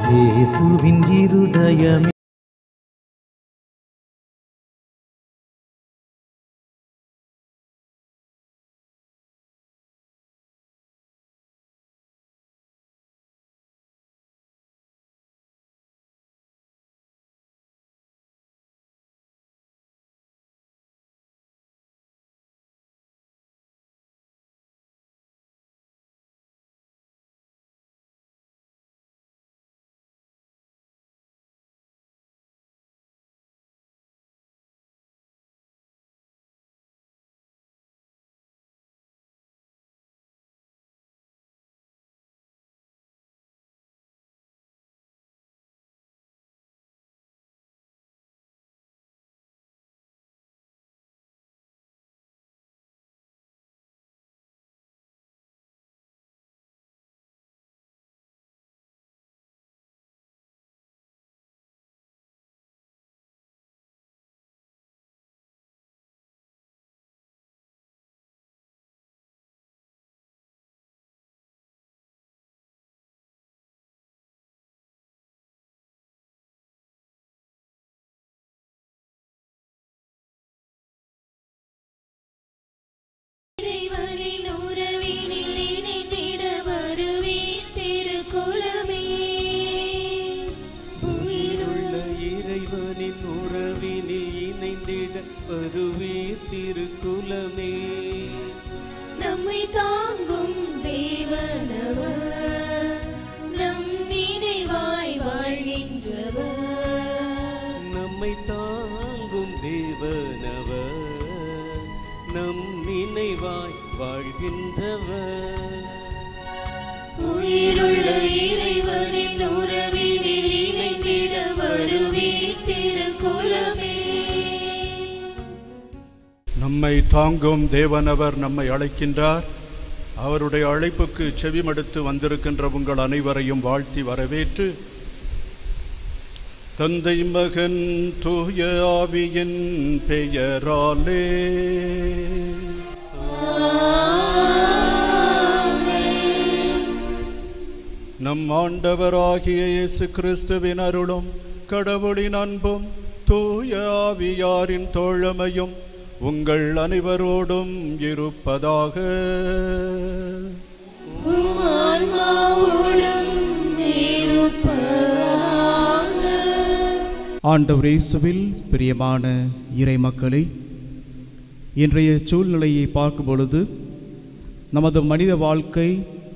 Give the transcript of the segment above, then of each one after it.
இயேசுவின் இருதயமே இறைவனின் உறவினில் இணைந்திட வருவீர் திருக்குலமே. உயிருள்ள இறைவனின் உறவினில் இணைந்திட வருவீர் திருக்குலமே நம்மை தாங்கும் தேவனவர் நம் நினைவாய் வாழ்கின்றவர் நம்மை தாங்கும் தேவனவர் நம் நினைவாய் வாழ்கின்றவர் உயிருள்ள இறைவனின் உறவினில் இணைந்திட வருவீர் திருக்குலமே நம்மை தாங்கும் தேவனவர் நம்மை அழைக்கின்றார் அவருடைய அழைப்புக்கு செவிமடுத்து வந்திருக்கின்ற உங்கள் அனைவரையும் வாழ்த்தி வரவேற்று தந்தை மகன் தூய ஆவியின் பெயராலே நம் ஆண்டவராகிய இயேசு கிறிஸ்துவின் அருளும் கடவுளின் அன்பும் தூய ஆவியாரின் தோழமையும் உங்கள் அனைவரோடும் இருப்பதாக உம் ஆன்மாவோடும் இருப்பதாக. ஆண்டவர் இயேசுவில் பிரியமான இறை மக்களே இன்றைய சூழ்நிலையை பார்க்கும் பொழுது நமது மனித வாழ்க்கை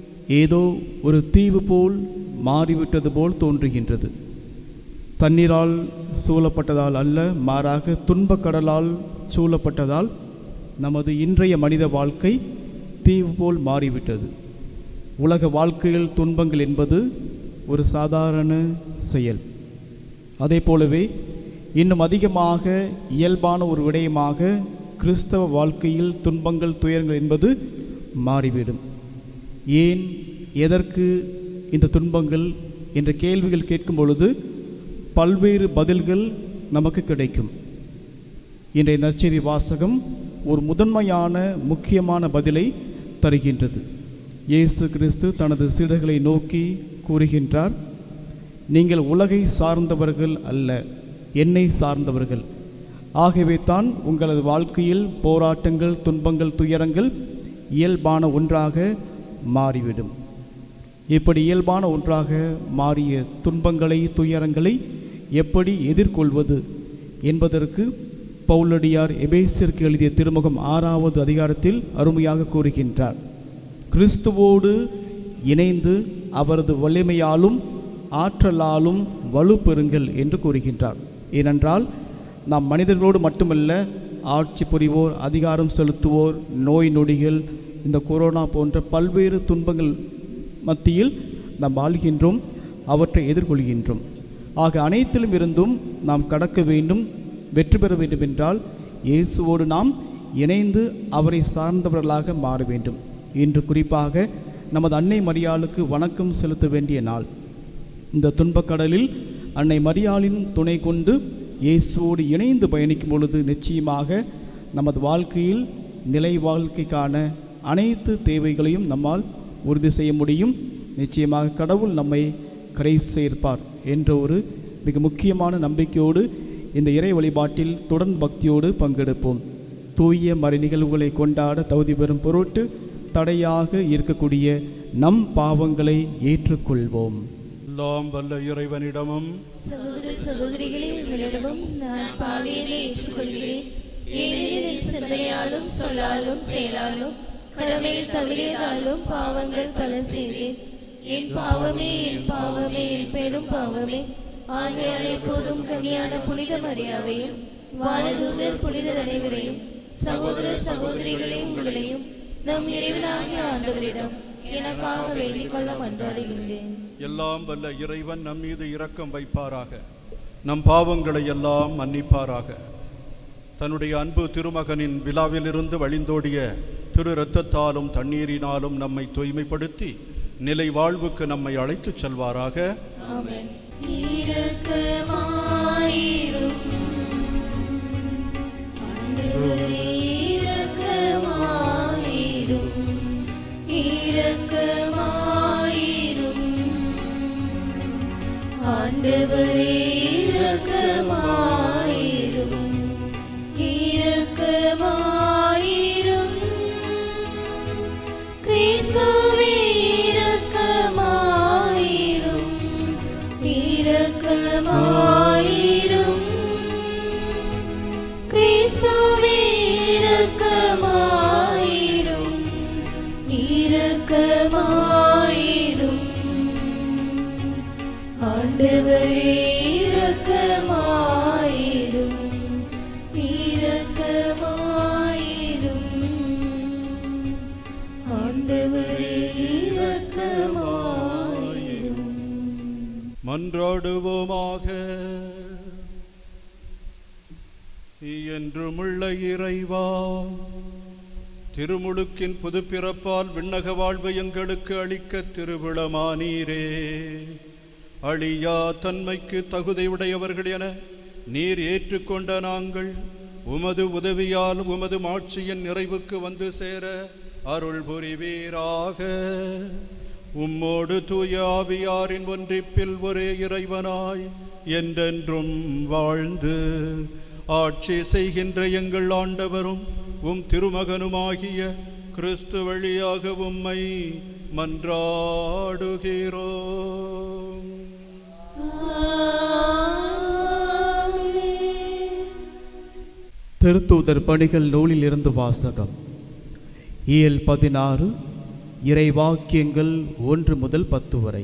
ஏதோ ஒரு தீவு போல் மாறிவிட்டது போல் தோன்றுகின்றது தண்ணீரால் சூழப்பட்டதால் அல்ல மாறாக துன்பக் கடலால் சூழப்பட்டதால் நமது இன்றைய மனித வாழ்க்கை தீவு போல் மாறிவிட்டது உலக வாழ்க்கையில் துன்பங்கள் என்பது ஒரு சாதாரண செயல் அதே போலவே இன்னும் அதிகமாக இயல்பான ஒரு விடயமாக கிறிஸ்தவ வாழ்க்கையில் துன்பங்கள் துயரங்கள் என்பது மாறிவிடும் ஏன் எதற்கு இந்த துன்பங்கள் என்ற கேள்விகள் கேட்கும் பொழுது பல்வேறு பதில்கள் நமக்கு கிடைக்கும் இன்றைய நற்செய்தி வாசகம் ஒரு முதன்மையான முக்கியமான பதிலை தருகின்றது இயேசு கிறிஸ்து தனது சீடர்களை நோக்கி கூறுகின்றார் நீங்கள் உலகை சார்ந்தவர்கள் அல்ல என்னை சார்ந்தவர்கள் ஆகவே தான் உங்களது வாழ்க்கையில் போராட்டங்கள் துன்பங்கள் துயரங்கள் இயல்பான ஒன்றாக மாறிவிடும் இப்படி இயல்பான ஒன்றாக மாறிய துன்பங்களை துயரங்களை எப்படி எதிர்கொள்வது என்பதற்கு பவுலடியார் எபேசிற்கு எழுதிய திருமுகம் ஆறாவது அதிகாரத்தில் அருமையாக கூறுகின்றார் கிறிஸ்துவோடு இணைந்து அவரது வலிமையாலும் ஆற்றலாலும் வலுப்பெறுங்கள் என்று கூறுகின்றார் ஏனென்றால் நாம் மனிதர்களோடு மட்டுமல்ல ஆட்சி புரிவோர் அதிகாரம் செலுத்துவோர் நோய் நொடிகள் இந்த கொரோனா போன்ற பல்வேறு துன்பங்கள் மத்தியில் நாம் வாழ்கின்றோம் அவற்றை எதிர்கொள்கின்றோம் ஆக அனைத்திலும் இருந்தும் நாம் கடக்க வேண்டும் வெற்றி பெற வேண்டும் என்றால் இயேசுவோடு நாம் இணைந்து அவரை சார்ந்தவர்களாக மாற வேண்டும் இன்று குறிப்பாக நமது அன்னை மரியாளுக்கு வணக்கம் செலுத்த வேண்டிய நாள் இந்த துன்பக்கடலில் அன்னை மரியாளின் துணை கொண்டு இயேசுவோடு இணைந்து பயணிக்கும் பொழுது நிச்சயமாக நமது வாழ்க்கையில் நிலை வாழ்க்கைக்கான அனைத்து தேவைகளையும் நம்மால் உறுதி செய்ய முடியும் நிச்சயமாக கடவுள் நம்மை கரை சேர்ப்பார் என்ற ஒரு மிக முக்கியமான நம்பிக்கையோடு இந்த இறை வழிபாட்டில் தொடர்ந்து பக்தியோடு பங்கெடுப்போம் தூய மறை நிகழ்வுகளை கொண்டாட தகுதி பெறும் பொருட்டு தடையாக இருக்கக்கூடிய நம் பாவங்களை ஏற்றுக்கொள்வோம் எல்லாம் வல்ல இறைவனிடமும் சகோதர சகோதரிகளே உங்களிடமும் நான் பாவியனை ஏற்றுக்கொள்கிறேன் ஏனெனில் என் சிந்தையாலும் சொல்லாலும் செயலாலும் கடமையில் தவறியதாலும் பாவங்கள் பல செய்தேன் என் பாவமே என் பாவமே என் பெரும் பாவமே ஆகையால் எப்போதும் கன்னியான புனித மரியாவையும் வானதூதர் புனிதர் அனைவரையும் சகோதர சகோதரிகளே உங்களையும் நம் இறைவனாகிய ஆண்டவரிடம் எனக்காக வேண்டிக் கொள்ள மன்றாடுகின்றேன் எல்லாம் வல்ல இறைவன் நம் மீது இரக்கம் வைப்பாராக நம் பாவங்களை எல்லாம் மன்னிப்பாராக தன்னுடைய அன்பு திருமகனின் விழாவிலிருந்து வழிந்தோடிய திரு இரத்தத்தாலும் தண்ணீரினாலும் நம்மை தூய்மைப்படுத்தி நிலை வாழ்வுக்கு நம்மை அழைத்துச் செல்வாராக ஆமென் இரக்கமாயிரும் ஆண்டவரே இரக்கமாயிரும் இரக்கமாயிரும் ஆண்டவரே இரக்கமாயிரும் இரக்கமாயிரும் கிறிஸ்துவே இரக்கமாயிரும் இரக்கமாயிரும் கிறிஸ்துவே இரக்கமாயிரும் இரக்கமாயிரும் ஆண்டவரே இரக்கமாயிரும் இரக்கமாயிரும் ஆண்டவரே இரக்கமாயிரும் மன்றாடுவோமாக என்றுமுள்ள இறைவா திருமுழுக்கின் புதுப்பிறப்பால் விண்ணக வாழ்வு எங்களுக்கு அளிக்க திருவிழமானீரே அழியா தன்மைக்கு தகுதியுடையவர்கள் என நீர் ஏற்றுக்கொண்ட நாங்கள் உமது உதவியால் உமது மாட்சியின் நிறைவுக்கு வந்து சேர அருள் புரிவீராக உம்மோடு தூய ஆவியாரின் ஒன்றிப்பில் ஒரே இறைவனாய் என்றென்றும் வாழ்ந்து ஆட்சி செய்கின்ற எங்கள் ஆண்டவரும் உம் திருமகனுமாகிய கிறிஸ்து வழியாக உம்மை மன்றாடுகிறோம் திருத்தூதர் பணிகள் நூலில் இருந்து வாசகம் இயல் பதினாறு இறைவாக்கியங்கள் ஒன்று முதல் பத்து வரை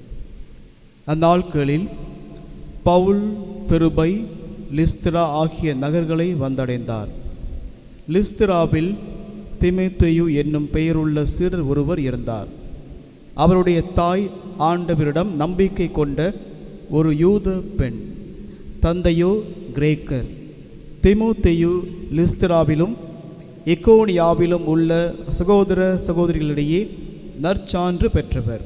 அந்நாட்களில் பவுல் பெருபை லிஸ்திரா ஆகிய நகர்களை வந்தடைந்தார் லிஸ்திராவில் திமேத்தேயு என்னும் பெயருள்ள சீடர் ஒருவர் இருந்தார் அவருடைய தாய் ஆண்டவரிடம் நம்பிக்கை கொண்ட ஒரு யூத பெண் தந்தையோ கிரேக்கர் திமோத்தேயு லிஸ்திராவிலும் எக்கோனியாவிலும் உள்ள சகோதர சகோதரிகளிடையே நற்சான்று பெற்றவர்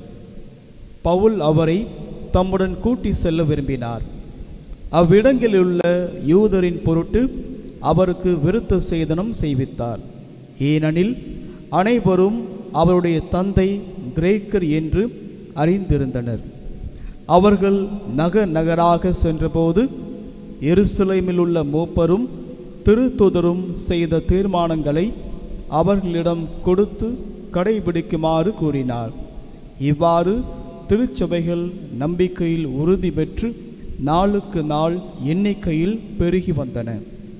பவுல் அவரை தம்முடன் கூட்டி செல்ல விரும்பினார் அவ்விடங்களிலுள்ள யூதரின் பொருட்டு அவருக்கு விருத்த சேதனம் செய்வித்தார் ஏனெனில் அனைவரும் அவருடைய தந்தை கிரேக்கர் என்று அறிந்திருந்தனர் அவர்கள் நகர் நகராக சென்றபோது எருசலேமில் உள்ள மூப்பரும் திருத்துதரும் செய்த தீர்மானங்களை அவர்களிடம் கொடுத்து கடைபிடிக்குமாறு கூறினார் இவ்வாறு திருச்சபைகள் நம்பிக்கையில் உறுதி பெற்று நாளுக்கு நாள் எண்ணிக்கையில் பெருகி வந்தன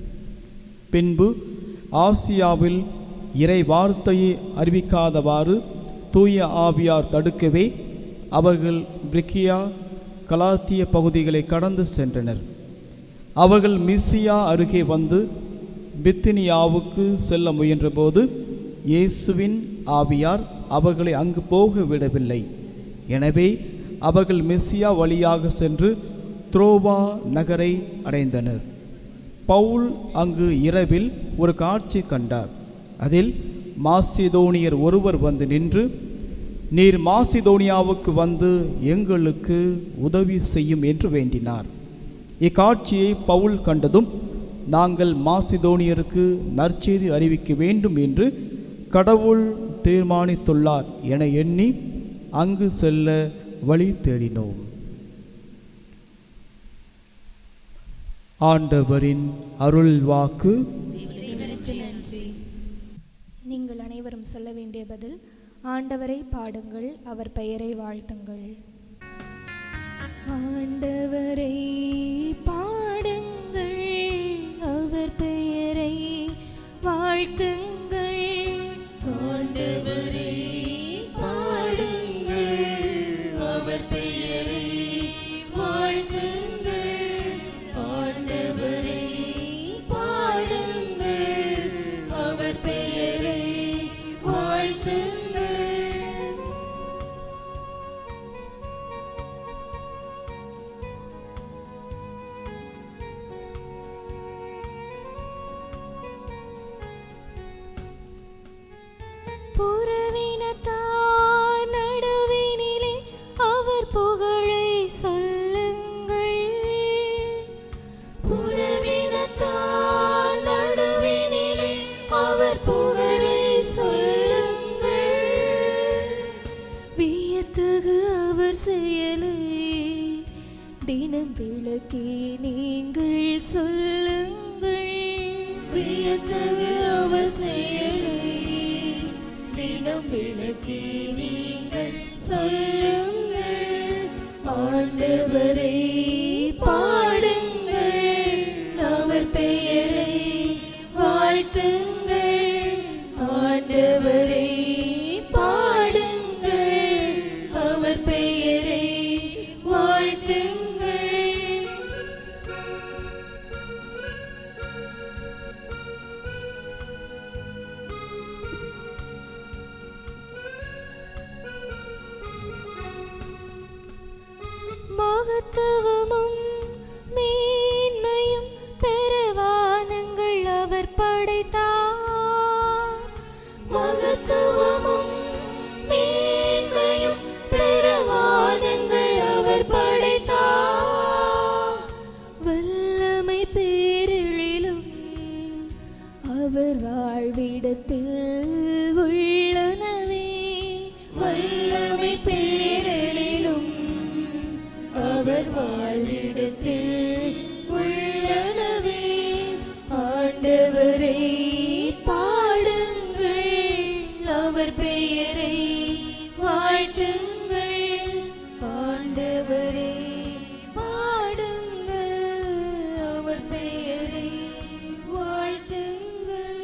பின்பு ஆசியாவில் இறை வார்த்தையை அறிவிக்காதவாறு தூய ஆவியார் தடுக்கவே அவர்கள் பிரிக்கியா கலாத்திய பகுதிகளை கடந்து சென்றனர் அவர்கள் மிஸ்ஸியா அருகே வந்து பித்தினியாவுக்கு செல்ல முயன்றபோது இயேசுவின் ஆவியார் அவர்களை அங்கு போக விடவில்லை எனவே அவர்கள் மெஸ்ஸியா வழியாக சென்று த்ரோவா நகரை அடைந்தனர் பவுல் அங்கு இரவில் ஒரு காட்சி கண்டார் அதில் மாசிதோனியர் ஒருவர் வந்து நின்று நீர் மாசிதோனியாவுக்கு வந்து எங்களுக்கு உதவி செய்யும் என்று வேண்டினார் இக்காட்சியை பவுல் கண்டதும் நாங்கள் மாசிதோனியருக்கு நற்செய்தி அறிவிக்க வேண்டும் என்று கடவுள் தீர்மானித்துள்ளார் என எண்ணி அங்கு செல்ல வழி தேடினோம் ஆண்டவரின் அருள் வாக்கு இறைவனுக்கு நன்றி நீங்கள் அனைவரும் சொல்ல வேண்டிய பதில் ஆண்டவரை பாடுங்கள் அவர் பெயரை வாழ்த்துங்கள் ஆண்டவரை பாடுங்கள் அவர் பெயரை வாழ்த்துங்கள் ஆண்டவரை பாடுங்கள் அவர் பெயரை வாழ்த்துங்கள் ஆண்டவரை பாடுங்கள் அவர் பெயரை வாழ்த்துங்கள் புறவினத்தார் நடுவினிலே அவர் புகழை சொல்லுங்கள் புறவினத்தார் நடுவினிலே அவர் புகழை சொல்லுங்கள் வியத்தகு அவர் செயலை தினம் விளக்கி நீங்கள் சொல்லுங்கள் வியத்தகு அவர் செயலை தினம் விளக்கி நீங்கள் சொல்லுங்கள் ஆண்டவரை பாடுங்கள் அவர் பெயரை வாழ்த்துங்கள் ஆண்டவரை பாடுங்கள் அவர் பெயரை வாழ்த்துங்கள் மகத்துவமும் மேன்மையும் பெருவானங்கள் அவர் படைத்தார் மகத்துவமும் மேன்மையும் பெருவானங்கள் அவர் படைத்தார் வல்லமை பேரெழிலும் அவர் வாழ்விடத்தில் உள்ளனவே வல்லமை பேரழிலும் அவர் வாழ்விடத்தில் உள்ளனவே ஆண்டவரை பாடுங்கள் அவர் பெயரை வாழ்த்துங்கள் ஆண்டவரை பாடுங்கள் அவர் பெயரை வாழ்த்துங்கள்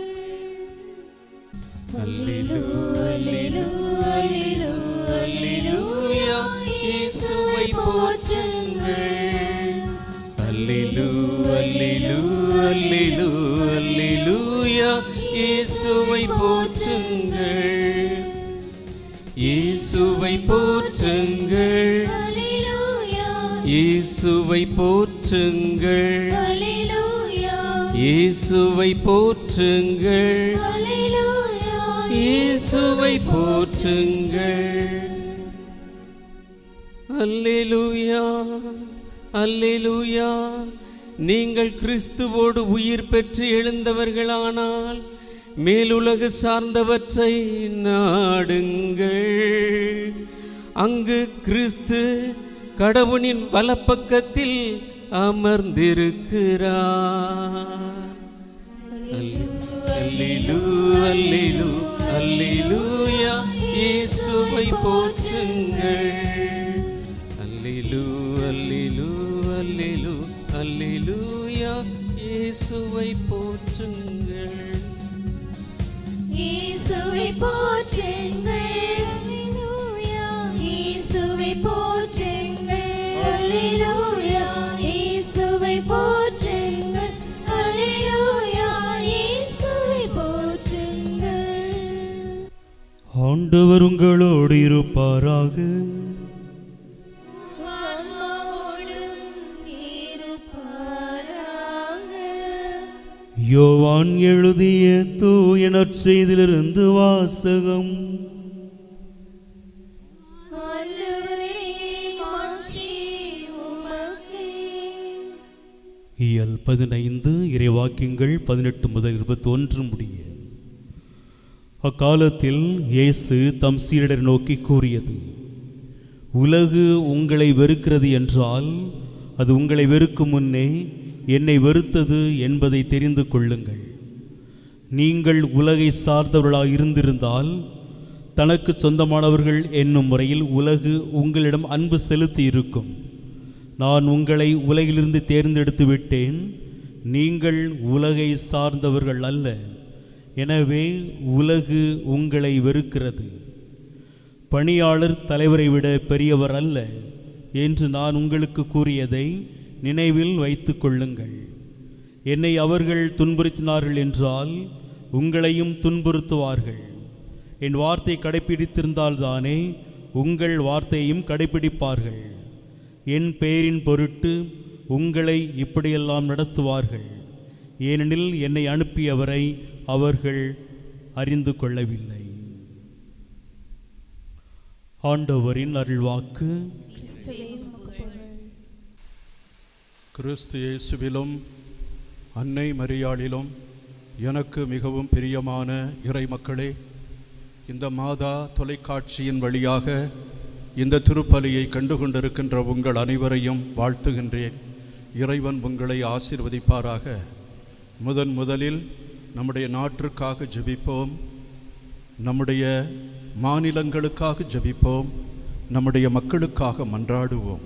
அல்லேலூயா இயேசுவை போற்றுங்கள் அல்லேலூ அல்லேலூ அல்லேலூ அல்லேலூயா இயேசுவை போற்றுங்கள் இயேசுவை போற்றுங்கள் இயேசுவை போற்றுங்கள் இயேசுவை போற்றுங்கள் இயேசுவை போற்றுங்கள் அல்லேலூயா அல்லேலூயா நீங்கள் கிறிஸ்துவோடு உயிர் பெற்று எழுந்தவர்களானால் மேலுலகு சார்ந்தவற்றை நாடுங்கள் அங்கு கிறிஸ்து கடவுளின் வலப்பக்கத்தில் அமர்ந்திருக்கிறார் அல்லேலூ அல்லேலூ அல்லேலூயா இயேசுவை போற்றுங்கள் அல்லேலூ அல்லேலூ அல்லேலூ அல்லேலூயா இயேசுவை போற்றுங்கள் இயேசுவை போற்றுங்கள் இயேசுவை போற்றுங்கள் அல்லேலூயா இயேசுவை போற்றுங்கள் அல்லேலூயா இயேசுவை போற்றுங்கள் ஆண்டவர் உங்களோடு இருப்பாராக ஆன்மாவோடும் இருப்பாராக யோவான் எழுதிய தூய நற்செய்திலிருந்து வாசகம் ஆண்டவரே மாட்சி உமக்கே இயல் பதினைந்து இறைவாக்கியங்கள் பதினெட்டு முதல் இருபத்தி ஒன்று முடிய அக்காலத்தில் இயேசு தம் சீடரை நோக்கி கூறியது உலகு உங்களை வெறுக்கிறது என்றால் அது உங்களை வெறுக்கும் முன்னே என்னை வெறுத்தது என்பதை தெரிந்து கொள்ளுங்கள் நீங்கள் உலகை சார்ந்தவர்களாக இருந்திருந்தால் தனக்கு சொந்தமானவர்கள் என்னும் முறையில் உலகு உங்களிடம் அன்பு செலுத்தி இருக்கும் நான் உங்களை உலகிலிருந்து தேர்ந்தெடுத்து விட்டேன் நீங்கள் உலகை சார்ந்தவர்கள் அல்ல எனவே உலகு உங்களை வெறுக்கிறது பணியாளர் தலைவரை விட பெரியவர் அல்ல என்று நான் உங்களுக்கு கூறியதை நினைவில் வைத்துக் கொள்ளுங்கள் என்னை அவர்கள் துன்புறுத்தினார்கள் என்றால் உங்களையும் துன்புறுத்துவார்கள் என் வார்த்தை கடைப்பிடித்திருந்தால்தானே உங்கள் வார்த்தையையும் கடைப்பிடிப்பார்கள் என் பெயரின் பொருட்டு உங்களை இப்படியெல்லாம் நடத்துவார்கள் ஏனெனில் என்னை அனுப்பியவரை அவர்கள் அறிந்து கொள்ளவில்லை ஆண்டவரின் அருள்வாக்கு கிறிஸ்துவே உமக்கு புகழ் கிறிஸ்து இயேசுவிலும் அன்னை மரியாளிலும் எனக்கு மிகவும் பிரியமான இறை மக்களே இந்த மாதா தொலைக்காட்சியின் வழியாக இந்த திருப்பலியை கண்டு கொண்டிருக்கின்ற உங்கள் அனைவரையும் வாழ்த்துகின்றேன் இறைவன் உங்களை ஆசீர்வதிப்பாராக முதன் முதலில் நம்முடைய நாட்டிற்காக ஜெபிப்போம் நம்முடைய மாநிலங்களுக்காக ஜெபிப்போம் நம்முடைய மக்களுக்காக மன்றாடுவோம்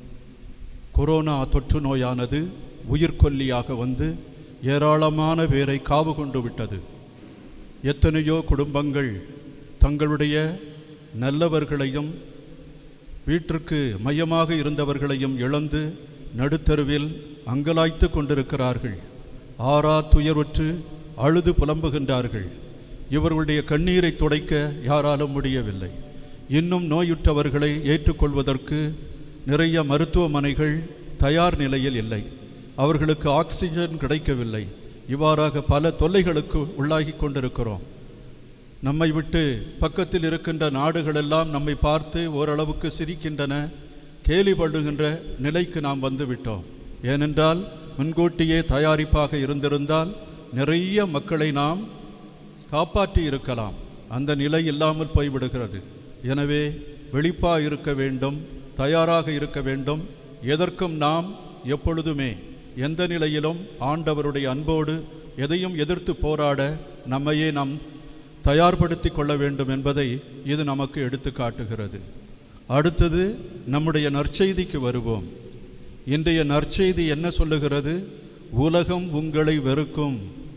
கொரோனா தொற்று நோயானது உயிர்கொல்லியாக வந்து ஏராளமான பேரை காவு கொண்டு விட்டது எத்தனையோ குடும்பங்கள் தங்களுடைய நல்லவர்களையும் வீட்டிற்கு மையமாக இருந்தவர்களையும் இழந்து நடுத்தருவில் அங்கலாய்த்து கொண்டிருக்கிறார்கள் ஆறா துயருற்று அழுது புலம்புகின்றார்கள் இவர்களுடைய கண்ணீரை துடைக்க யாராலும் முடியவில்லை இன்னும் நோயுற்றவர்களை ஏற்றுக்கொள்வதற்கு நிறைய மருத்துவமனைகள் தயார் நிலையில் இல்லை அவர்களுக்கு ஆக்சிஜன் கிடைக்கவில்லை இவ்வாறாக பல தொல்லைகளுக்கு உள்ளாகி கொண்டிருக்கிறோம் நம்மை விட்டு பக்கத்தில் இருக்கின்ற நாடுகளெல்லாம் நம்மை பார்த்து ஓரளவுக்கு சிரிக்கின்றன கேலி பண்ணுகின்ற நிலைக்கு நாம் வந்து விட்டோம் ஏனென்றால் முன்கூட்டியே தயாரிப்பாக இருந்திருந்தால் நிறைய மக்களை நாம் காப்பாற்றி இருக்கலாம் அந்த நிலை இல்லாமல் போய்விடுகிறது எனவே வெளிப்பா இருக்க வேண்டும் தயாராக இருக்க வேண்டும் எதற்கும் நாம் எப்பொழுதுமே எந்த நிலையிலும் ஆண்டவருடைய அன்போடு எதையும் எதிர்த்து போராட நம்மையே நாம் தயார்படுத்தி கொள்ள வேண்டும் என்பதை இது நமக்கு எடுத்து காட்டுகிறது அடுத்தது நம்முடைய நற்செய்திக்கு வருவோம் இன்றைய நற்செய்தி என்ன சொல்லுகிறது உலகம் உங்களை வெறுக்கும்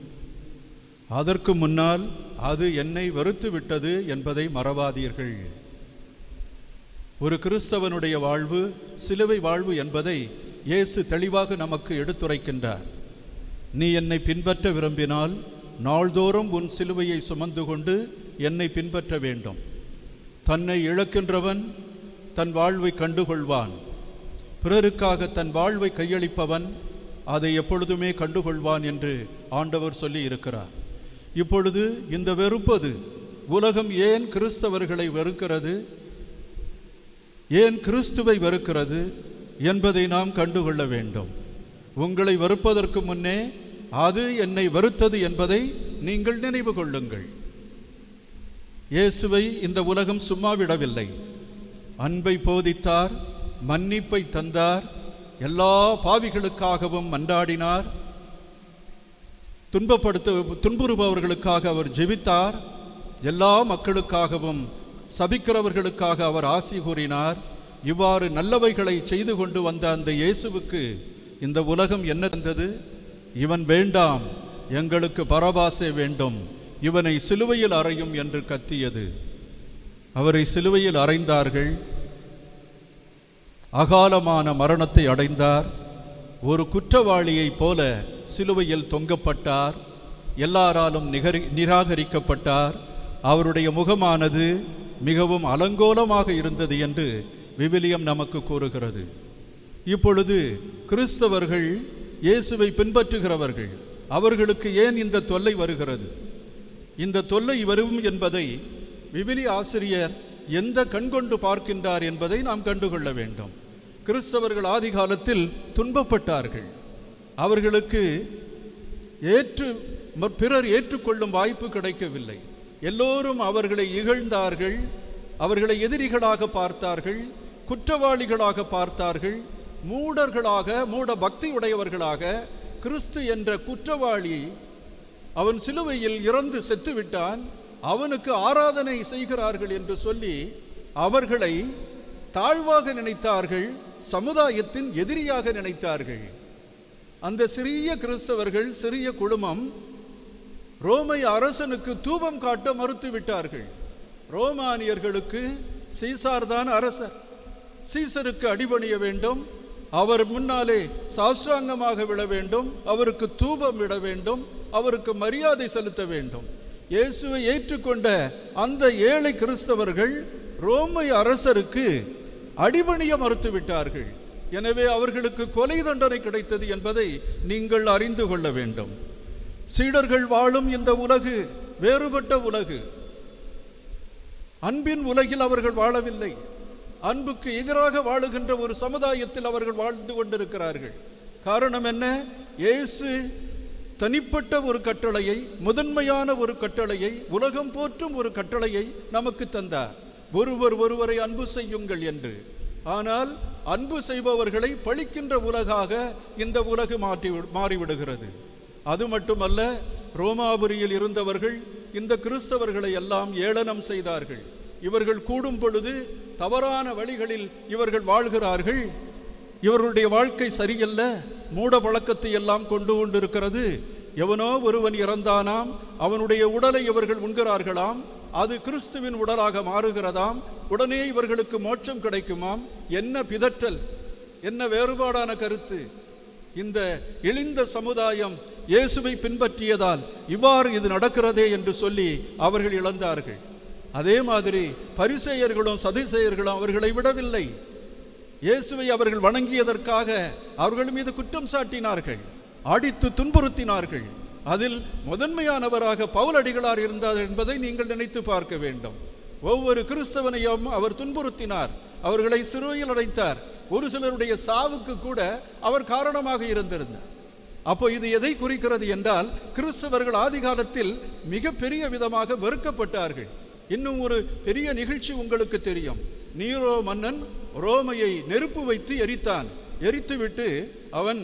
அதற்கு முன்னால் அது என்னை வெறுத்து விட்டது என்பதை மறவாதீர்கள் ஒரு கிறிஸ்தவனுடைய வாழ்வு சிலுவை வாழ்வு என்பதை இயேசு தெளிவாக நமக்கு எடுத்துரைக்கின்றார் நீ என்னை பின்பற்ற விரும்பினால் நாள்தோறும் உன் சிலுவையை சுமந்து கொண்டு என்னை பின்பற்ற வேண்டும் தன்னை இழக்கின்றவன் தன் வாழ்வை கண்டுகொள்வான் பிறருக்காக தன் வாழ்வை கையளிப்பவன் அதை எப்பொழுதுமே கண்டுகொள்வான் என்று ஆண்டவர் சொல்லி இருக்கிறார் இப்பொழுது இந்த வெறுப்பது உலகம் ஏன் கிறிஸ்தவர்களை வெறுக்கிறது ஏன் கிறிஸ்துவை வெறுக்கிறது என்பதை நாம் கண்டுகொள்ள வேண்டும் உங்களை வெறுப்பதற்கு முன்னே அது என்னை வெறுத்தது என்பதை நீங்கள் நினைவு கொள்ளுங்கள் இயேசுவை இந்த உலகம் சும்மா விடவில்லை அன்பை போதித்தார் மன்னிப்பை தந்தார் எல்லா பாவிகளுக்காகவும் மன்றாடினார் துன்பப்படுத்த துன்புறுபவர்களுக்காக அவர் ஜெபித்தார் எல்லா மக்களுக்காகவும் சபிக்கிறவர்களுக்காக அவர் ஆசி கூறினார் இவ்வாறு நல்லவைகளை செய்து கொண்டு வந்த அந்த இயேசுவுக்கு இந்த உலகம் என்ன தந்தது இவன் வேண்டாம் எங்களுக்கு பரபாசே வேண்டும் இவனை சிலுவையில் அறையும் என்று கத்தியது அவரை சிலுவையில் அறைந்தார்கள் அகாலமான மரணத்தை அடைந்தார் ஒரு குற்றவாளியைப் போல சிலுவையில் தொங்கப்பட்டார் எல்லாராலும் நிகரி நிராகரிக்கப்பட்டார் அவருடைய முகமானது மிகவும் அலங்கோலமாக இருந்தது என்று விவிலியம் நமக்கு கூறுகிறது இப்பொழுது கிறிஸ்தவர்கள் இயேசுவை பின்பற்றுகிறவர்கள் அவர்களுக்கு ஏன் இந்த தொல்லை வருகிறது இந்த தொல்லை வரும் என்பதை விவிலி ஆசிரியர் எந்த கண்கொண்டு பார்க்கின்றார் என்பதை நாம் கண்டுகொள்ள வேண்டும் கிறிஸ்தவர்கள் ஆதி காலத்தில் துன்பப்பட்டார்கள் அவர்களுக்கு ஏற்று ம- பிறர் ஏற்றுக்கொள்ளும் வாய்ப்பு கிடைக்கவில்லை எல்லோரும் அவர்களை இகழ்ந்தார்கள் அவர்களை எதிரிகளாக பார்த்தார்கள் குற்றவாளிகளாக பார்த்தார்கள் மூடர்களாக மூட பக்தி உடையவர்களாக கிறிஸ்து என்ற குற்றவாளி அவன் சிலுவையில் இறந்து செத்துவிட்டான் அவனுக்கு ஆராதனை செய்கிறார்கள் என்று சொல்லி அவர்களை தாழ்வாக நினைத்தார்கள் சமுதாயத்தின் எதிரியாக நினைத்தார்கள் அந்த சிறிய கிறிஸ்தவர்கள் சிறிய குழுமம் ரோமை அரசனுக்கு தூபம் காட்ட மறுத்து விட்டார்கள் ரோமானியர்களுக்கு சீசார் தான் அரசர் சீசருக்கு அடிபணிய வேண்டும் அவர் முன்னாலே சாஸ்திராங்கமாக விழ வேண்டும் அவருக்கு தூபம் விட வேண்டும் அவருக்கு மரியாதை செலுத்த வேண்டும் இயேசுவை ஏற்றுக்கொண்ட அந்த ஏழை கிறிஸ்தவர்கள் ரோமை அரசருக்கு அடிபணிய மறுத்து விட்டார்கள் எனவே அவர்களுக்கு கொலை தண்டனை கிடைத்தது என்பதை நீங்கள் அறிந்து கொள்ள வேண்டும் சீடர்கள் வாழும் இந்த உலகு வேறுபட்ட உலகு அன்பின் உலகில் அவர்கள் வாழவில்லை அன்புக்கு எதிராக வாழுகின்ற ஒரு சமுதாயத்தில் அவர்கள் வாழ்ந்து கொண்டிருக்கிறார்கள் காரணம் என்ன இயேசு தனிப்பட்ட ஒரு கட்டளையை முதன்மையான ஒரு கட்டளையை உலகம் போற்றும் ஒரு கட்டளையை நமக்கு தந்தார் ஒருவர் ஒருவரை அன்பு செய்யுங்கள் என்று ஆனால் அன்பு செய்பவர்களை பழிக்கின்ற உலகாக இந்த உலகு மாற்றி மாறிவிடுகிறது அது மட்டுமல்ல ரோமாபுரியில் இருந்தவர்கள் இந்த கிறிஸ்தவர்களை எல்லாம் ஏளனம் செய்தார்கள் இவர்கள் கூடும் பொழுது தவறான வழிகளில் இவர்கள் வாழ்கிறார்கள் இவர்களுடைய வாழ்க்கை சரியல்ல மூட பழக்கத்தை எல்லாம் கொண்டு கொண்டிருக்கிறது எவனோ ஒருவன் இறந்தானாம் அவனுடைய உடலை இவர்கள் உண்கிறார்களாம் அது கிறிஸ்துவின் உடலாக மாறுகிறதாம் உடனே இவர்களுக்கு மோட்சம் கிடைக்குமாம் என்ன பிதற்றல் என்ன வேறுபாடான கருத்து இந்த இழிந்த சமுதாயம் இயேசுவை பின்பற்றியதால் இவ்வாறு இது நடக்கிறதே என்று சொல்லி அவர்கள் இழந்தார்கள் அதே மாதிரி பரிசேயர்களும் சதிசேயர்களும் அவர்களை விடவில்லை இயேசுவை அவர்கள் வணங்கியதற்காக அவர்கள் மீது குற்றம் சாட்டினார்கள் அடித்து துன்புறுத்தினார்கள் அதில் முதன்மையானவராக பவுலடிகளார் இருந்தார் என்பதை நீங்கள் நினைத்து பார்க்க வேண்டும் ஒவ்வொரு கிறிஸ்தவனையும் அவர் துன்புறுத்தினார் அவர்களை சிறுவையில் அடைத்தார் ஒரு சிலருடைய சாவுக்கு கூட அவர் காரணமாக இருந்திருந்தார் அப்போ இது எதை குறிக்கிறது என்றால் கிறிஸ்தவர்கள் ஆதி காலத்தில் மிக பெரிய விதமாக வெறுக்கப்பட்டார்கள் இன்னும் ஒரு பெரிய நிகழ்ச்சி உங்களுக்கு தெரியும் நீரோ மன்னன் ரோமையை நெருப்பு வைத்து எரித்தான் எரித்துவிட்டு அவன்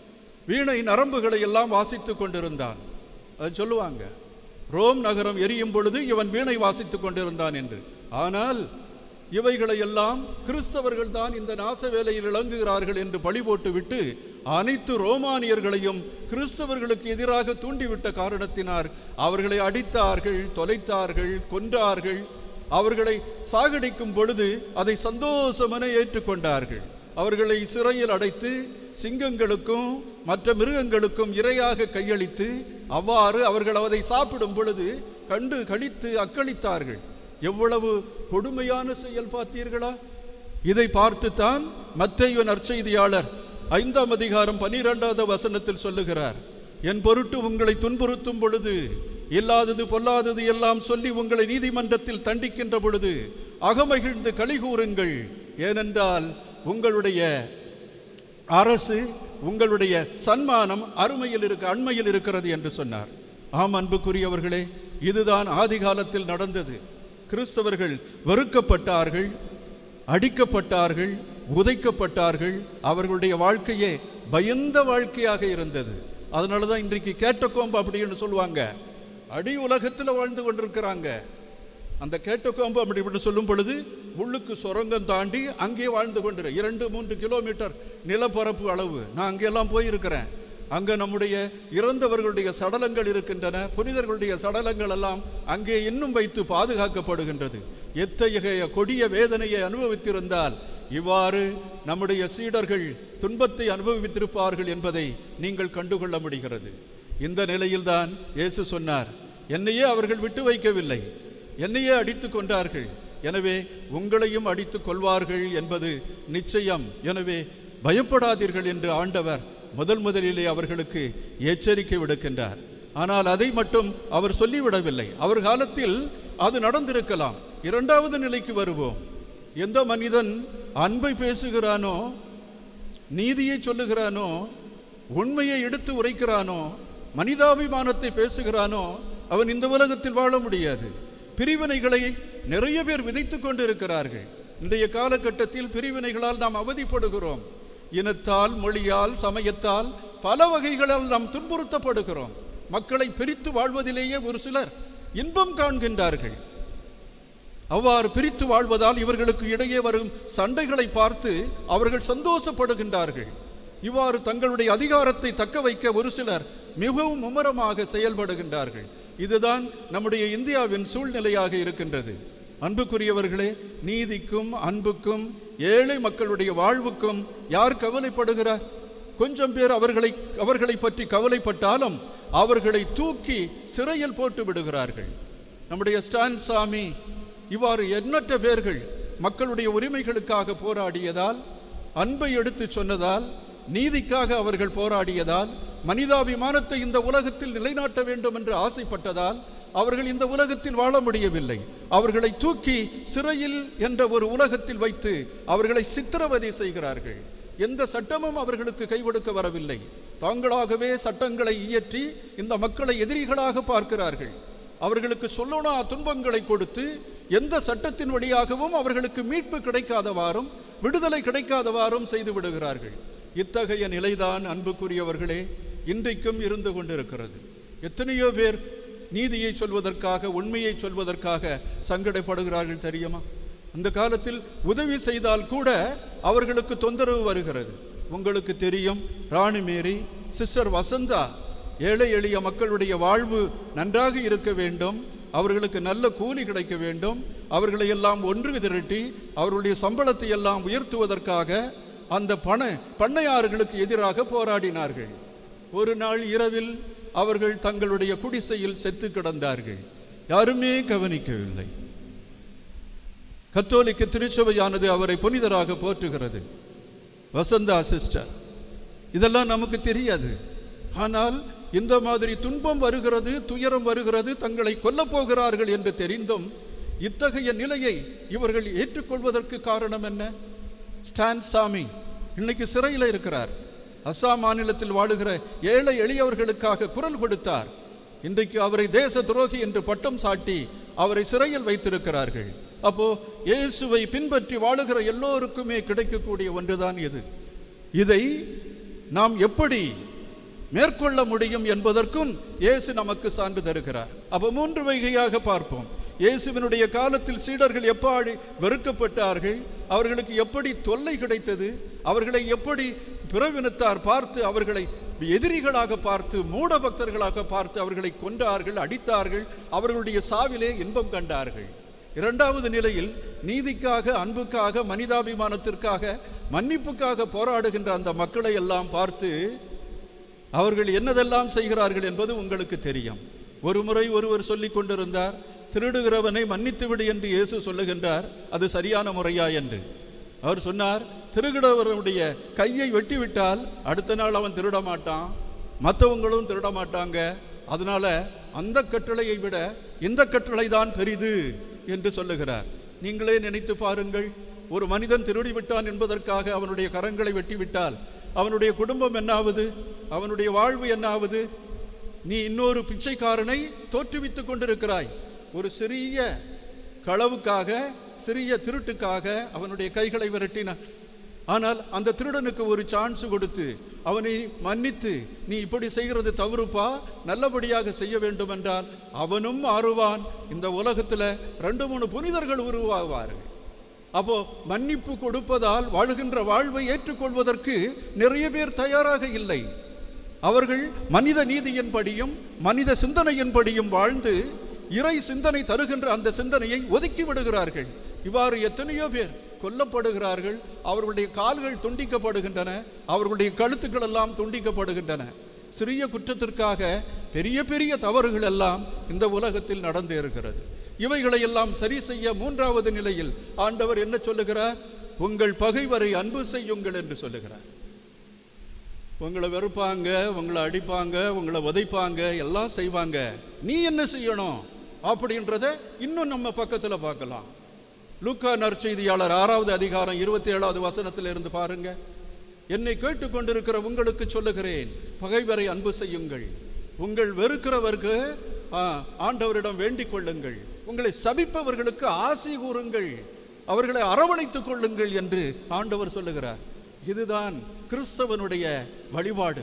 வீணை நரம்புகளை எல்லாம் வாசித்துக் கொண்டிருந்தான் அது சொல்லுவாங்க ரோம் நகரம் எரியும் பொழுது இவன் வீணை வாசித்துக் கொண்டிருந்தான் என்று ஆனால் இவைகளை எல்லாம் கிறிஸ்தவர்கள் தான் இந்த நாச வேலையில் இளங்குகிறார்கள் என்று பழி போட்டுவிட்டு அனைத்து ரோமானியர்களையும் கிறிஸ்தவர்களுக்கு எதிராக தூண்டிவிட்ட காரணத்தினார் அவர்களை அடித்தார்கள் தொலைத்தார்கள் கொன்றார்கள் அவர்களை சாகடிக்கும் பொழுது அதை சந்தோஷமென ஏற்றுக்கொண்டார்கள் அவர்களை சிறையில் அடைத்து சிங்கங்களுக்கும் மற்ற மிருகங்களுக்கும் இரையாக கையளித்து அவ்வாறு அவர்கள் அதை சாப்பிடும் பொழுது கண்டு கழித்து அக்களித்தார்கள் எவ்வளவு கொடுமையான செயல் பார்த்தீர்களா இதை பார்த்துத்தான் மத்தேயு நற்செய்தியாளர் ஐந்தாம் அதிகாரம் பனிரெண்டாவது வசனத்தில் சொல்லுகிறார் என் பொருட்டு உங்களை துன்புறுத்தும் பொழுது இல்லாதது பொல்லாதது எல்லாம் சொல்லி உங்களை நீதிமன்றத்தில் தண்டிக்கின்ற பொழுது அகமகிழ்ந்து கலிகூறுங்கள் ஏனென்றால் உங்களுடைய அரசு உங்களுடைய சன்மானம் அருமையில் இருக்க அண்மையில் இருக்கிறது என்று சொன்னார் ஆம் அன்புக்குரியவர்களே இதுதான் ஆதி காலத்தில் நடந்தது கிறிஸ்தவர்கள் வெறுக்கப்பட்டார்கள் அடிக்கப்பட்டார்கள் உதைக்கப்பட்டார்கள் அவர்களுடைய வாழ்க்கையே பயந்த வாழ்க்கையாக இருந்தது அதனால தான் இன்றைக்கு கேட்டக்கோம்பு அப்படின்னு சொல்லுவாங்க அடி உலகத்தில் வாழ்ந்து கொண்டிருக்கிறாங்க அந்த கேட்டக்கோம்பு அப்படி இப்படி சொல்லும் பொழுது உள்ளுக்கு சுரங்கம் தாண்டி அங்கே வாழ்ந்து கொண்டிரு இரண்டு மூன்று கிலோமீட்டர் நிலப்பரப்பு அளவு நான் அங்கெல்லாம் போயிருக்கிறேன் அங்கே நம்முடைய இறந்தவர்களுடைய சடலங்கள் இருக்கின்றன புனிதர்களுடைய சடலங்கள் எல்லாம் அங்கே இன்னும் வைத்து பாதுகாக்கப்படுகின்றது எத்தகைய கொடிய வேதனையை அனுபவித்திருந்தால் இவ்வாறு நம்முடைய சீடர்கள் துன்பத்தை அனுபவித்திருப்பார்கள் என்பதை நீங்கள் கண்டுகொள்ள முடிகிறது இந்த நிலையில்தான் இயேசு சொன்னார் என்னையே அவர்கள் விட்டு வைக்கவில்லை என்னையே அடித்து கொண்டார்கள் எனவே உங்களையும் அடித்து கொள்வார்கள் என்பது நிச்சயம் எனவே பயப்படாதீர்கள் என்று ஆண்டவர் முதல் முதலிலே அவர்களுக்கு எச்சரிக்கை விடுக்கின்றார் ஆனால் அதை மட்டும் அவர் சொல்லிவிடவில்லை அவர் காலத்தில் அது நடந்திருக்கலாம் இரண்டாவது நிலைக்கு வருவோம் எந்த மனிதன் அன்பை பேசுகிறானோ நீதியை சொல்லுகிறானோ உண்மையை எடுத்து உரைக்கிறானோ மனிதாபிமானத்தை பேசுகிறானோ அவன் இந்த உலகத்தில் வாழ முடியாது பிரிவினைகளை நிறைய பேர் விதைத்து கொண்டு இருக்கிறார்கள் இன்றைய காலகட்டத்தில் பிரிவினைகளால் நாம் அவதிப்படுகிறோம் இனத்தால் மொழியால் சமயத்தால் பல வகைகளால் நாம் துன்புறுத்தப்படுகிறோம் மக்களை பிரித்து வாழ்வதிலேயே ஒரு சிலர் இன்பம் காண்கின்றார்கள் அவ்வாறு பிரித்து வாழ்வதால் இவர்களுக்கு இடையே வரும் சண்டைகளை பார்த்து அவர்கள் சந்தோஷப்படுகின்றார்கள் இவ்வாறு தங்களுடைய அதிகாரத்தை தக்க வைக்க ஒரு சிலர் மிகவும் மும்முரமாக செயல்படுகின்றார்கள் இதுதான் நம்முடைய இந்தியாவின் சூழ்நிலையாக இருக்கின்றது அன்புக்குரியவர்களே நீதிக்கும் அன்புக்கும் ஏழை மக்களுடைய வாழ்வுக்கும் யார் கவலைப்படுகிறார் கொஞ்சம் பேர் அவர்களை அவர்களை பற்றி கவலைப்பட்டாலும் அவர்களை தூக்கி சிறையில் போட்டு விடுகிறார்கள் நம்முடைய ஸ்டான் சாமி இவ்வாறு எண்ணற்ற பேர்கள் மக்களுடைய உரிமைகளுக்காக போராடியதால் அன்பை எடுத்துச் சொன்னதால் நீதிக்காக அவர்கள் போராடியதால் மனிதாபிமானத்தை இந்த உலகத்தில் நிலைநாட்ட வேண்டும் என்று ஆசைப்பட்டதால் அவர்கள் இந்த உலகத்தில் வாழ முடியவில்லை அவர்களை தூக்கி சிறையில் என்ற ஒரு உலகத்தில் வைத்து அவர்களை சித்திரவதை செய்கிறார்கள் எந்த சட்டமும் அவர்களுக்கு கை கொடுக்க வரவில்லை தாங்களாகவே சட்டங்களை இயற்றி இந்த மக்களை எதிரிகளாக பார்க்கிறார்கள் அவர்களுக்கு சொல்லோனா துன்பங்களை கொடுத்து எந்த சட்டத்தின் வழியாகவும் அவர்களுக்கு மீட்பு கிடைக்காதவாறும் விடுதலை கிடைக்காதவாறும் செய்து விடுகிறார்கள் இத்தகைய நிலைதான் அன்புக்குரியவர்களே இன்றைக்கும் இருந்து கொண்டிருக்கிறது எத்தனையோ பேர் நீதியை சொல்வதற்காக உண்மையை சொல்வதற்காக சங்கடப்படுகிறார்கள் தெரியுமா அந்த காலத்தில் உதவி செய்தால் கூட அவர்களுக்கு தொந்தரவு வருகிறது உங்களுக்கு தெரியும் ராணி மேரி சிஸ்டர் வசந்தா ஏழை எளிய மக்களுடைய வாழ்வு நன்றாக இருக்க வேண்டும் அவர்களுக்கு நல்ல கூலி கிடைக்க வேண்டும் அவர்களை எல்லாம் ஒன்று திரட்டி அவர்களுடைய சம்பளத்தை எல்லாம் உயர்த்துவதற்காக அந்த பண பண்ணையாறுகளுக்கு எதிராக போராடினார்கள் ஒரு நாள் இரவில் அவர்கள் தங்களுடைய குடிசையில் செத்து கிடந்தார்கள் யாருமே கவனிக்கவில்லை கத்தோலிக்க திருச்சபையானது அவரை புனிதராக போற்றுகிறது வசந்தா சிஸ்டர் இதெல்லாம் நமக்கு தெரியாது ஆனால் இந்த மாதிரி துன்பம் வருகிறது துயரம் வருகிறது தங்களை கொல்லப் போகிறார்கள் என்று தெரிந்தும் இத்தகைய நிலையை இவர்கள் ஏற்றுக்கொள்வதற்கு காரணம் என்ன ஸ்டான் சாமி இன்னைக்கு சிறையில் இருக்கிறார் அஸ்ஸாம் மாநிலத்தில் வாழுகிற ஏழை எளியவர்களுக்காக குரல் கொடுத்தார் இன்றைக்கு அவரை தேச துரோகி என்று பட்டம் சாட்டி அவரை சிறையில் வைத்திருக்கிறார்கள் அப்போ இயேசுவை பின்பற்றி வாழுகிற எல்லோருக்குமே கிடைக்கக்கூடிய ஒன்றுதான் இது இதை நாம் எப்படி மேற்கொள்ள முடியும் என்பதற்கும் இயேசு நமக்கு சான்று தருகிறார் அப்ப மூன்று வகையாக பார்ப்போம் இயேசுவினுடைய காலத்தில் சீடர்கள் எப்படி வெறுக்கப்பட்டார்கள் அவர்களுக்கு எப்படி தொல்லை கிடைத்தது அவர்களை எப்படி பிறவினத்தார் பார்த்து அவர்களை எதிரிகளாக பார்த்து மூட பக்தர்களாக பார்த்து அவர்களை கொன்றார்கள் அடித்தார்கள் அவர்களுடைய சாவிலே இன்பம் கண்டார்கள் இரண்டாவது நிலையில் நீதிக்காக அன்புக்காக மனிதாபிமானத்திற்காக மன்னிப்புக்காக போராடுகின்ற அந்த மக்களை எல்லாம் பார்த்து அவர்கள் என்னதெல்லாம் செய்கிறார்கள் என்பது உங்களுக்கு தெரியும் ஒரு முறை ஒருவர் சொல்லிக் கொண்டிருந்தார் திருடுகிறவனை மன்னித்து விடு என்று இயேசு சொல்லுகின்றார் அது சரியான முறையா என்று அவர் சொன்னார் திருடுகிறவருடைய கையை வெட்டிவிட்டால் அடுத்த நாள் அவன் திருட மாட்டான் மற்றவங்களும் திருட மாட்டாங்க அதனால அந்த கட்டளையை விட இந்த கட்டளை தான் பெரிது என்று சொல்லுகிறார் நீங்களே நினைத்து பாருங்கள் ஒரு மனிதன் திருடி விட்டான் என்பதற்காக அவனுடைய கரங்களை வெட்டிவிட்டால் அவனுடைய குடும்பம் என்னாவது அவனுடைய வாழ்வு என்னாவது நீ இன்னொரு பிச்சைக்காரனை தோற்றுவித்துக் கொண்டிருக்கிறாய் ஒரு சிறிய களவுக்காக சிறிய திருட்டுக்காக அவனுடைய கைகளை விரட்டினான் ஆனால் அந்த திருடனுக்கு ஒரு சான்ஸ் கொடுத்து அவனை மன்னித்து நீ இப்படி செய்கிறது தவறுப்பா நல்லபடியாக செய்ய வேண்டும் என்றால் அவனும் மாறுவான் இந்த உலகத்துல ரெண்டு மூணு புனிதர்கள் உருவாவார்கள் அப்போ மன்னிப்பு கொடுப்பதால் வாழுகின்ற வாழ்வை ஏற்றுக்கொள்வதற்கு நிறைய பேர் தயாராக இல்லை அவர்கள் மனித நீதியின்படியும் மனித சிந்தனையின்படியும் வாழ்ந்து இறை சிந்தனை தருகின்ற அந்த சிந்தனையை ஒதுக்கி விடுகிறார்கள் இவ்வாறு எத்தனையோ பேர் கொல்லப்படுகிறார்கள் அவர்களுடைய கால்கள் துண்டிக்கப்படுகின்றன அவர்களுடைய கழுத்துக்கள் எல்லாம் துண்டிக்கப்படுகின்றன சிறிய குற்றத்திற்காக பெரிய பெரிய தவறுகள் எல்லாம் இந்த உலகத்தில் நடந்து இருக்கிறது இவைகளை எல்லாம் சரி செய்ய மூன்றாவது நிலையில் ஆண்டவர் என்ன சொல்லுகிறார் உங்கள் பகைவரை அன்பு செய்யுங்கள் என்று சொல்லுகிறார் உங்களை வெறுப்பாங்க உங்களை அடிப்பாங்க உங்களை உதைப்பாங்க எல்லாம் செய்வாங்க நீ என்ன செய்யணும் அப்படின்றத இன்னும் நம்ம பக்கத்தில் பார்க்கலாம் லூக்கா நற்செய்தியாளர் ஆறாவது அதிகாரம் இருபத்தி ஏழாவது வசனத்தில் இருந்து பாருங்க என்னை கேட்டுக்கொண்டிருக்கிற உங்களுக்கு சொல்லுகிறேன் பகைவரை அன்பு செய்யுங்கள் உங்கள் வெறுக்கிறவருக்கு ஆ, ஆண்டவரிடம் வேண்டிக் கொள்ளுங்கள் உங்களை சபிப்பவர்களுக்கு ஆசி கூறுங்கள் அவர்களை அரவணைத்துக் கொள்ளுங்கள் என்று ஆண்டவர் சொல்லுகிறார் இதுதான் கிறிஸ்தவனுடைய வழிபாடு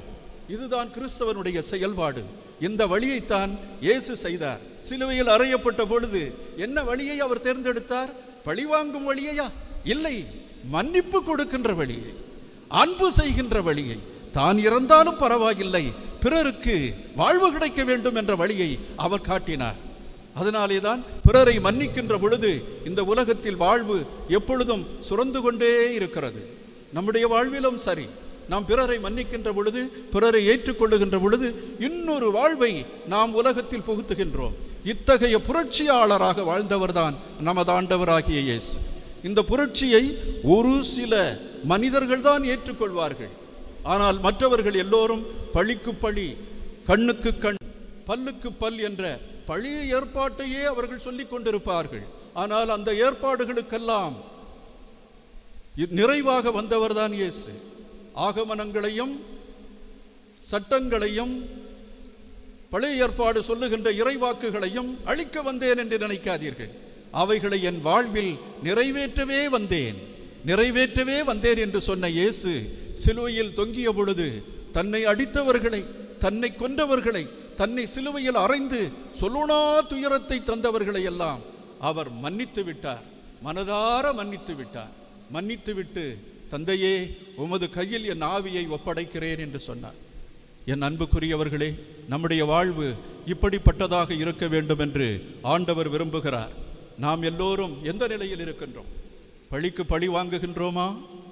இதுதான் கிறிஸ்தவனுடைய செயல்பாடு இந்த வழியைத்தான் இயேசு செய்தார் சிலுவையில் அறையப்பட்ட பொழுது என்ன வழியை அவர் தேர்ந்தெடுத்தார் பழிவாங்கும் வழியையா இல்லை மன்னிப்பு கொடுக்கின்ற வழியை அன்பு செய்கின்ற வழியை தான் இறந்தாலும் பரவாயில்லை பிறருக்கு வாழ்வு கிடைக்க வேண்டும் என்ற வழியை அவர் காட்டினார் அதனாலே தான் பிறரை மன்னிக்கின்ற பொழுது இந்த உலகத்தில் வாழ்வு எப்பொழுதும் சுரந்து கொண்டே இருக்கிறது நம்முடைய வாழ்விலும் சரி நாம் பிறரை மன்னிக்கின்ற பொழுது பிறரை ஏற்றுக்கொள்ளுகின்ற பொழுது இன்னொரு வாழ்வை நாம் உலகத்தில் புகுத்துகின்றோம் இத்தகைய புரட்சியாளராக வாழ்ந்தவர்தான் நமது ஆண்டவராகிய இயேசு இந்த புரட்சியை ஒரு சில மனிதர்கள் தான் ஏற்றுக்கொள்வார்கள் ஆனால் மற்றவர்கள் எல்லோரும் பழிக்கு பழி கண்ணுக்கு கண் பல்லுக்கு பல் என்ற பழைய ஏற்பாட்டையே அவர்கள் சொல்லிக் கொண்டிருப்பார்கள் ஆனால் அந்த ஏற்பாடுகளுக்கெல்லாம் இ- நிறைவாக வந்தவர்தான் இயேசு ஆகமனங்களையும் சட்டங்களையும் பழைய ஏற்பாடு சொல்லுகின்ற இறைவாக்குகளையும் அழிக்க வந்தேன் என்று நினைக்காதீர்கள் அவைகளை என் வாழ்வில் நிறைவேற்றவே வந்தேன் நிறைவேற்றவே வந்தேன் என்று சொன்ன இயேசு சிலுவையில் தொங்கிய பொழுது தன்னை அடித்தவர்களை தன்னை கொன்றவர்களை தன்னை சிலுவையில் அறைந்து சொல்லுணா துயரத்தை தந்தவர்களை எல்லாம் அவர் மன்னித்து விட்டார் மனதார மன்னித்து விட்டார் மன்னித்து விட்டு தந்தையே உமது கையில் என் ஆவியை ஒப்படைக்கிறேன் என்று சொன்னார் என் அன்புக்குரியவர்களே நம்முடைய வாழ்வு இப்படிப்பட்டதாக இருக்க வேண்டும் என்று ஆண்டவர் விரும்புகிறார் நாம் எல்லோரும் எந்த நிலையில் இருக்கின்றோம் பழிக்கு பழி வாங்குகின்றோமா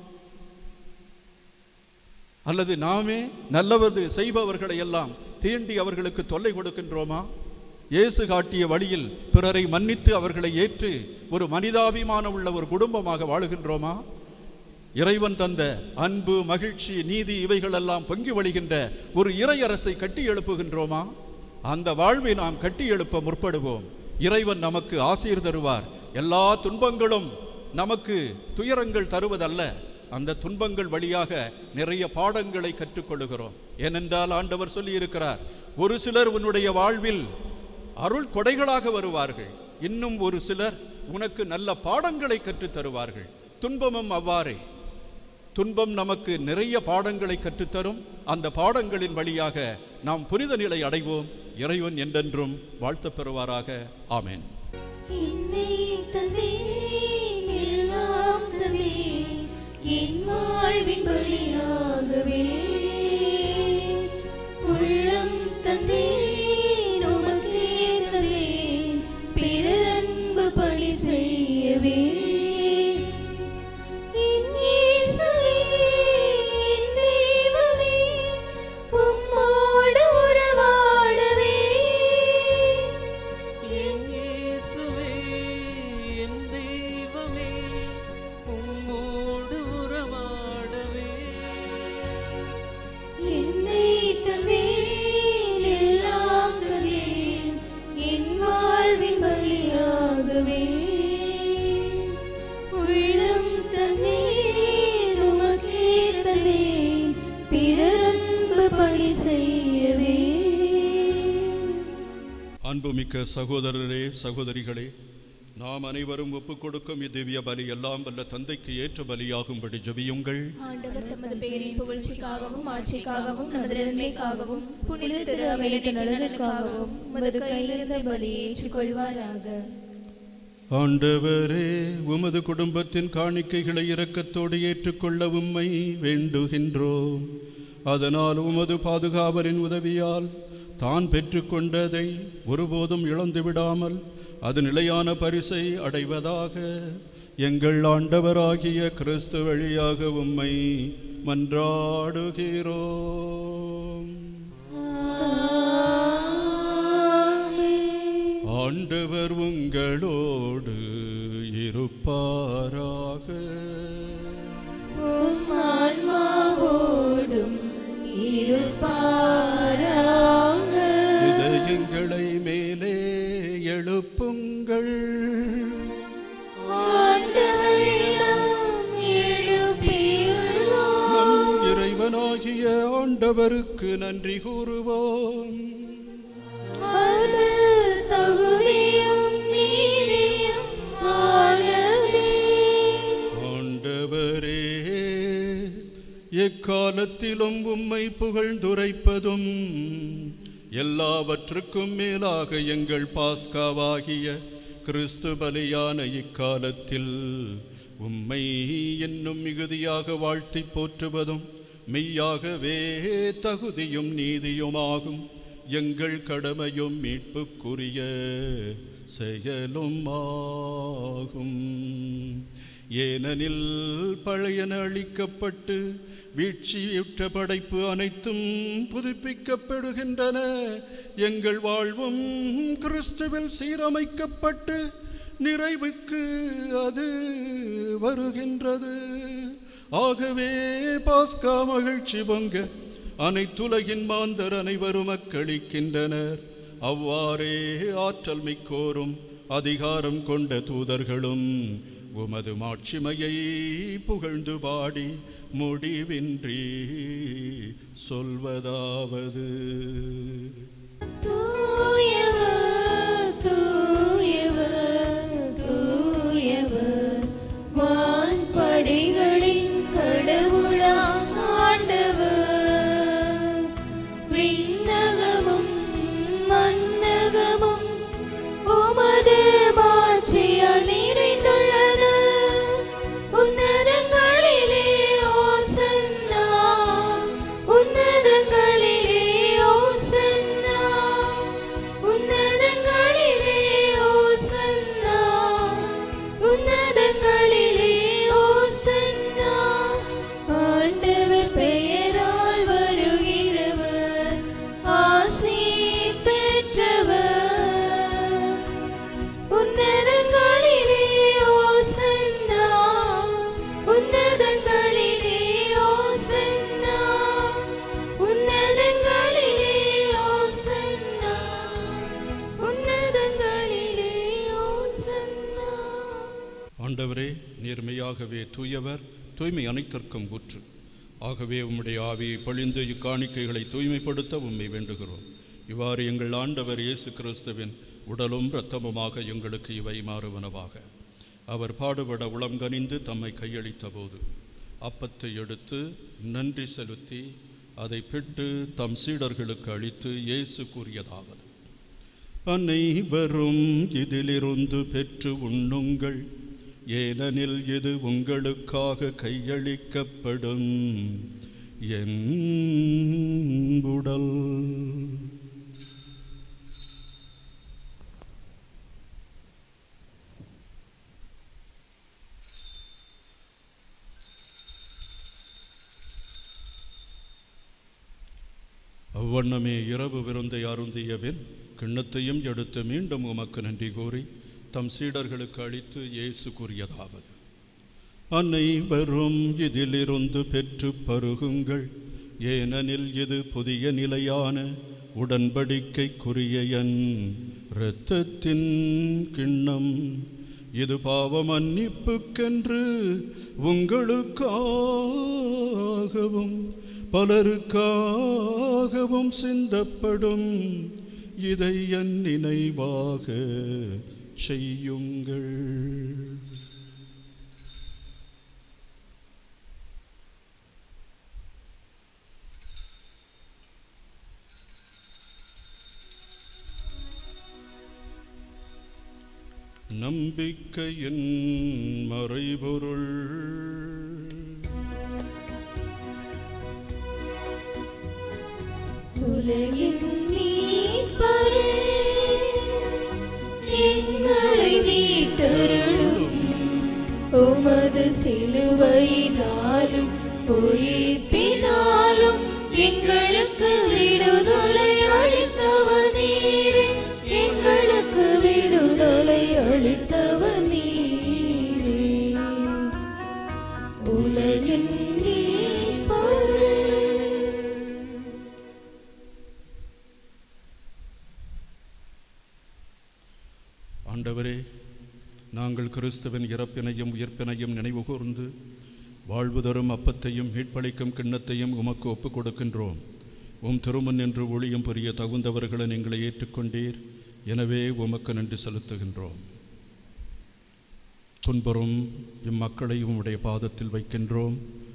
அல்லது நாமே நல்லவது செய்பவர்களை எல்லாம் தீண்டி அவர்களுக்கு தொல்லை கொடுக்கின்றோமா இயேசு காட்டிய வழியில் பிறரை மன்னித்து அவர்களை ஏற்று ஒரு மனிதாபிமானம் உள்ள ஒரு குடும்பமாக வாழுகின்றோமா இறைவன் தந்த அன்பு மகிழ்ச்சி நீதி இவைகளெல்லாம் பொங்கி வழிகின்ற ஒரு இறையரசை கட்டி எழுப்புகின்றோமா அந்த வாழ்வை நாம் கட்டி எழுப்ப முற்படுவோம் இறைவன் நமக்கு ஆசீர் தருவார் எல்லா துன்பங்களும் நமக்கு துயரங்கள் தருவதல்ல அந்த துன்பங்கள் வழியாக நிறைய பாடங்களை கற்றுக்கொள்ளுகிறோம் ஏனென்றால் ஆண்டவர் சொல்லி இருக்கிறார் ஒரு சிலர் உன்னுடைய வாழ்வில் அருள் கொடைகளாக வருவார்கள் இன்னும் ஒரு சிலர் உனக்கு நல்ல பாடங்களை கற்றுத் தருவார்கள் துன்பமும் அவ்வாறே துன்பம் நமக்கு நிறைய பாடங்களை கற்றுத்தரும் அந்த பாடங்களின் வழியாக நாம் புனித நிலை அடைவோம் இறைவன் என்றென்றும் வாழ்த்தப் பெறுவாராக ஆமென் என்னை தந்தேன் எல்லாம் தந்தேன் என் வாழ்வின் பலியாகவே உள்ளம் தந்தேன் உமக்கே தந்தேன் பிறர் அன்பு பணி செய்யவே என் இயேசுவே, என் தெய்வமே, உம்மோடு உறவாடவே என் இயேசுவே, என் தெய்வமே, உம்மோடு உறவாடவே. என்னை தந்தேன் எல்லாம் தந்தேன் என் வாழ்வின் பலியாகவே உள்ளம் தந்தேன் உமக்கே தந்தேன் பிறர் அன்பு பணி செய்யவே அன்புமிக்க சகோதரரே சகோதரிகளே நாம் அனைவரும் ஒப்புக் கொடுக்கும் இத்திவ்ய பலி எல்லாம் வல்ல தந்தைக்கு ஏற்ற பலியாகும்படி ஜெபியுங்கள் ஆண்டவர் தமது பெயரின் புகழ்ச்சிக்காகவும் ஆட்சிக்காகவும் நமது நன்மைக்காகவும் புனித திரு அவையின் நலனுக்காகவும் உமது கையிலிருந்த பலியை ஏற்றுக்கொள்வாராக ஆண்டவரே உமது குடும்பத்தின் காணிக்கைகளை இரக்கத்தோடு ஏற்றுக்கொள்ள உம்மை வேண்டுகின்றோம் அதனால் உமது பாதுகாவலின் உதவியால் தான் பெற்றுக்கொண்டதை ஒருபோதும் இழந்து விடாமல் அது நிலையான பரிசை அடைவதாக எங்கள் ஆண்டவராகிய கிறிஸ்து வழியாக உம்மை மன்றாடுகிறோம் ஆண்டவர் உங்களோடு இருப்பாராக உம் ஆன்மாவோடும் இருப்பாராக இதயங்களை மேலே எழுப்புங்கள் ஆண்டவரிடம் எழுப்பியுள்ளோம் நம் இறைவனாகிய ஆண்டவருக்கு நன்றி கூறுவோம் அது தகுதியும் நீதியும் ஆனதே ஆண்டவரே எக்காலத்திலும் உம்மை புகழ்ந்துரைப்பதும் எல்லாவற்றுக்கும் மேலாக எங்கள் பாஸ்காவாகிய கிறிஸ்து பலியான இக்காலத்தில் உம்மை என்னும் மிகுதியாக வாழ்த்தி போற்றுவதும் மெய்யாகவே தகுதியும் நீதியுமாகும் எங்கள் கடமையும் மீட்புக்குரிய செயலும் ஆகும் ஏனெனில் பழையன அழிக்கப்பட்டு வீழ்ச்சியுற்ற படைப்பு அனைத்தும் புதுப்பிக்கப்படுகின்றன எங்கள் வாழ்வும் கிறிஸ்துவில் சீரமைக்கப்பட்டு நிறைவுக்கு அது வருகின்றது ஆகவே பாஸ்கா மகிழ்ச்சி பொங்க அனைத்துலகின் மாந்தர் அனைவரும் அக்களிக்கின்றனர் அவ்வாறே ஆற்றல் மிக்கோரும் அதிகாரம் கொண்ட தூதர்களும் உமது மாட்சிமையை புகழ்ந்து பாடி முடிவின்றி சொல்வதாவது தூயவர் தூயவர் தூயவர் வான்படைகளின் கடவுளாம் ஆண்டவர் விண்ணகமும் மன்னகமும் உமது மாட்சியால் நிறைந்துள்ளன உன்னதங்களிலே ஓசன்னா உன்னதங்களிலே ஓசன்னா உன்னதங்களிலே ஓசன்னா உன்னதங்களிலே ஓசன்னா ஆண்டவர் பெயரால் வருகிறவர் ஆசி பெற்றவர் உன்னதங்களிலே ஓசன்னா உன்னதங்களிலே ஓசன்னா உன்னதங்களிலே ஓசன்னா உன்னதங்களிலே ஓசன்னா ஆண்டவரே நேர்மையாகவே தூயவர் தூய்மை அனைத்திற்கும் ஊற்று ஆகவே உம்முடைய ஆவியை பொழிந்து இக்காணிக்கைகளை தூய்மைப்படுத்த உம்மை வேண்டுகிறோம் இவ்வாறு எங்கள் ஆண்டவர் இயேசு கிறிஸ்துவின் உடலும் இரத்தமுமாக எங்களுக்கு இவை மாறுவனவாக அவர் பாடுபட உளம் கனிந்து தம்மை கையளித்த போது அப்பத்தை எடுத்து நன்றி செலுத்தி அதை பிட்டு தம் சீடர்களுக்கு அளித்து இயேசு கூறியதாவது அனைவரும் இதிலிருந்து பெற்று உண்ணுங்கள் ஏனெனில் இது உங்களுக்காக கையளிக்கப்படும் என் உடல் அவ்வண்ணமே இரவு விருந்தை அருந்திய பின் கிண்ணத்தையும் எடுத்து மீண்டும் உமக்கு நன்றி கூறி தம் சீடர்களுக்கு அளித்து இயேசு கூறியதாவது அனைவரும் இதிலிருந்து பெற்று பருகுங்கள் ஏனெனில் இது புதிய நிலையான உடன்படிக்கைக்குரிய என் இரத்தத்தின் கிண்ணம் இது பாவ மன்னிப்புக்கென்று உங்களுக்காகவும் பலருக்காகவும் சிந்தப்படும் இதை என் நினைவாக செய்யுங்கள் நம்பிக்கையின் மறைபொருள் உலகின் மீட்பரே, எங்களை மீட்டருளும் உமது சிலுவையினாலும் உயிர்ப்பினாலும் எங்களுக்கு விடுதலை அளித்தவர் நீரே எங்களுக்கு விடுதலை அளித்தவர் நீரே உலகின் மீட்பரே ஆண்டவரே நாங்கள் கிறிஸ்துவின் இறப்பினையும் உயிர்ப்பினையும் நினைவு கூர்ந்து வாழ்வு தரும் அப்பத்தையும் மீட்பளிக்கும் கிண்ணத்தையும் உமக்கு ஒப்புக் கொடுக்கின்றோம் உம் திருமன் என்று ஒளியும் புரிய தகுந்தவர்களை எங்களை ஏற்றுக்கொண்டீர் எனவே உமக்கு நன்றி செலுத்துகின்றோம் துன்புறும் இம்மக்களையும் உடைய பாதத்தில் வைக்கின்றோம்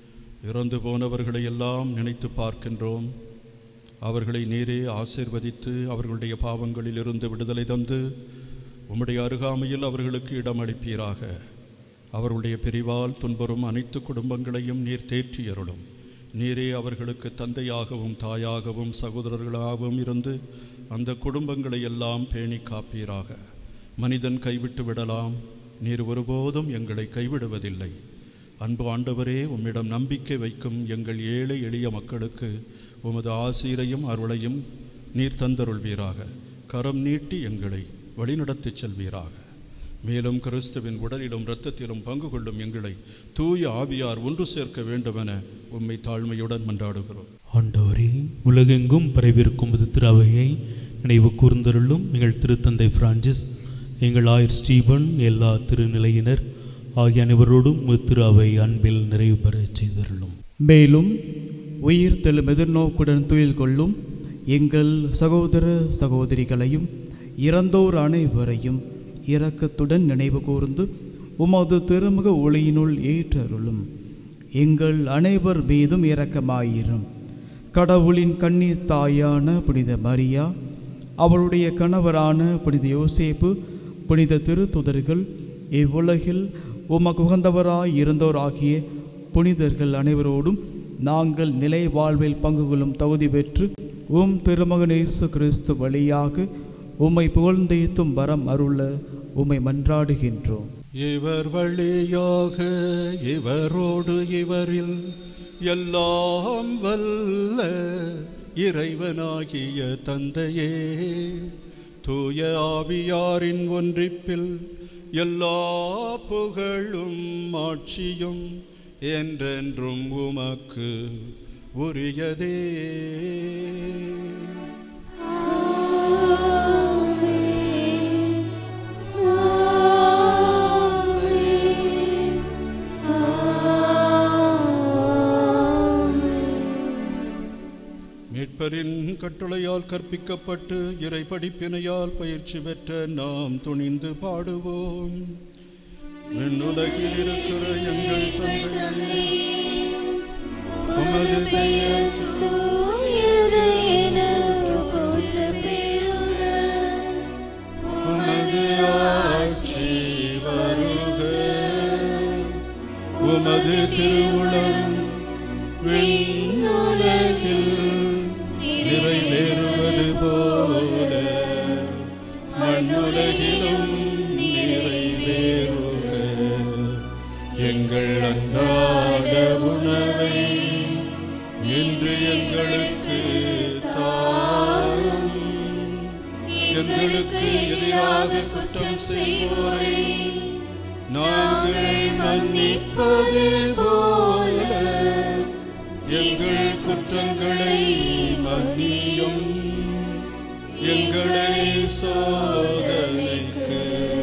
இறந்து போனவர்களை எல்லாம் நினைத்து பார்க்கின்றோம் அவர்களை நீரே ஆசீர்வதித்து அவர்களுடைய பாவங்களிலிருந்து விடுதலை தந்து உம்முடைய அருகாமையில் அவர்களுக்கு இடமளிப்பீராக அவர்களுடைய பிரிவால் துன்புறும் அனைத்து குடும்பங்களையும் நீர் தேற்றி அருளும் நீரே அவர்களுக்கு தந்தையாகவும் தாயாகவும் சகோதரர்களாகவும் இருந்து அந்த குடும்பங்களை எல்லாம் பேணி காப்பீராக மனிதன் கைவிட்டு விடலாம் நீர் ஒருபோதும் எங்களை கைவிடுவதில்லை அன்பு ஆண்டவரே உம்மிடம் நம்பிக்கை வைக்கும் எங்கள் ஏழை எளிய மக்களுக்கு உமது ஆசீரையும் அருளையும் நீர் தந்தருள்வீராக கரம் நீட்டி எங்களை வழிநடத்திச் செல்வீராக மேலும் கிறிஸ்துவின் உடலிலும் இரத்தத்திலும் பங்கு கொள்ளும் எங்களை தூய ஆவியார் ஒன்று சேர்க்க வேண்டுமென உம்மை தாழ்மையுடன் மன்றாடுகிறோம் ஆண்டவரே உலகெங்கும் பரவியிருக்கும் இது திருவையை நினைவு கூர்ந்தருளும் எங்கள் திருத்தந்தை பிரான்சிஸ் எங்கள் ஆயர் ஸ்டீபன் எல்லா திருநிலையினர் ஆகிய அனைவரோடும் உமது திரு அவை அன்பில் நிறைவு பெறச் செய்தருளும் மேலும் உயிர் தெழும் எதிர்நோக்குடன் துயில் கொள்ளும் எங்கள் சகோதர சகோதரிகளையும் இறந்தோர் அனைவரையும் இரக்கத்துடன் நினைவு கூர்ந்து உமது திருமுக ஒளியினுள் ஏற்றருளும் எங்கள் அனைவர் மீதும் இரக்கமாயிரும் கடவுளின் கண்ணீர் தாயான புனித மரியா அவளுடைய கணவரான புனித யோசேப்பு புனித திருத்துதர்கள் இவ்வுலகில் உமக்கு உகந்தவராய் இருந்தோர் ஆகிய புனிதர்கள் அனைவரோடும் நாங்கள் நிலை வாழ்வில் பங்கு கொள்ளும் தகுதி பெற்று உம் திருமகன் இயேசு கிறிஸ்து வழியாக உம்மை புகழ்ந்தேத்தும் வரம் அருள உம்மை மன்றாடுகின்றோம் இவர் வழியாக இவரோடு இவரில் எல்லாம் வல்ல இறைவனாகிய தந்தையே தூய ஆவியாரின் ஒன்றிப்பில் எல்லா புகழும் ஆட்சியும் என்றென்றும் உமக்கு உரியதே மீட்பரின் கட்டளையால் கற்பிக்கப்பட்டு இறை படிப்பினையால் பயிற்சி பெற்ற நாம் துணிந்து பாடுவோம் விண்ணுலகில் இருக்கிற எங்கள் தந்தை உமது பெயர் தூயது என போற்றப் பெறுக. உமது ஆட்சி வருக உமது திருவுளம் விண்ணுலகில் நிறைவேறுவது போல மண்ணுலகிலும் நிறைவேறுக எங்கள் அன்றாட உணவை இன்று எங்களுக்கு தாரும் எங்களுக்கு எதிராக குற்றம் செய்வோரை நாங்கள் மன்னிப்பது போல எங்கள் குற்றங்களை மன்னியும் எங்களை சோதனைக்கு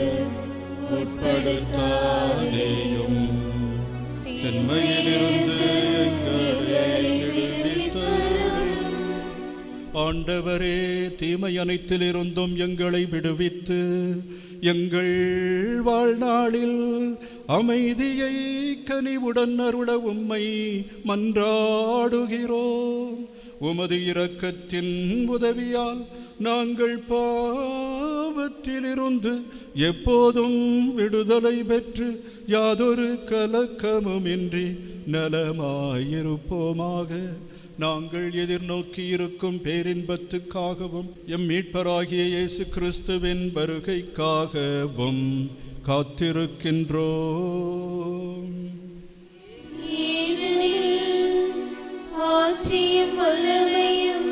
உட்படுத்தாதேயும் தென்மையிலிருந்து எங்களை விடுவித்தருளும் ஆண்டவரே தீமை அனைத்திலிருந்தும் எங்களை விடுவித்து எங்கள் வாழ்நாளில் அமைதியை கனிவுடன் அருள உம்மை மன்றாடுகிறோம் உமது இரக்கத்தின் உதவியால் நாங்கள் பாவத்திலிருந்து எப்போதும் விடுதலை பெற்று யாதொரு கலக்கமுமின்றி நலமாயிருப்போமாக நாங்கள் எதிர்நோக்கி இருக்கும் பேரின்பத்துக்காகவும் எம் மீட்பராகிய இயேசு கிறிஸ்துவின் வருகைக்காகவும் காத்திருக்கின்றோம் ஏனெனில் ஆட்சியும் வல்லமையும்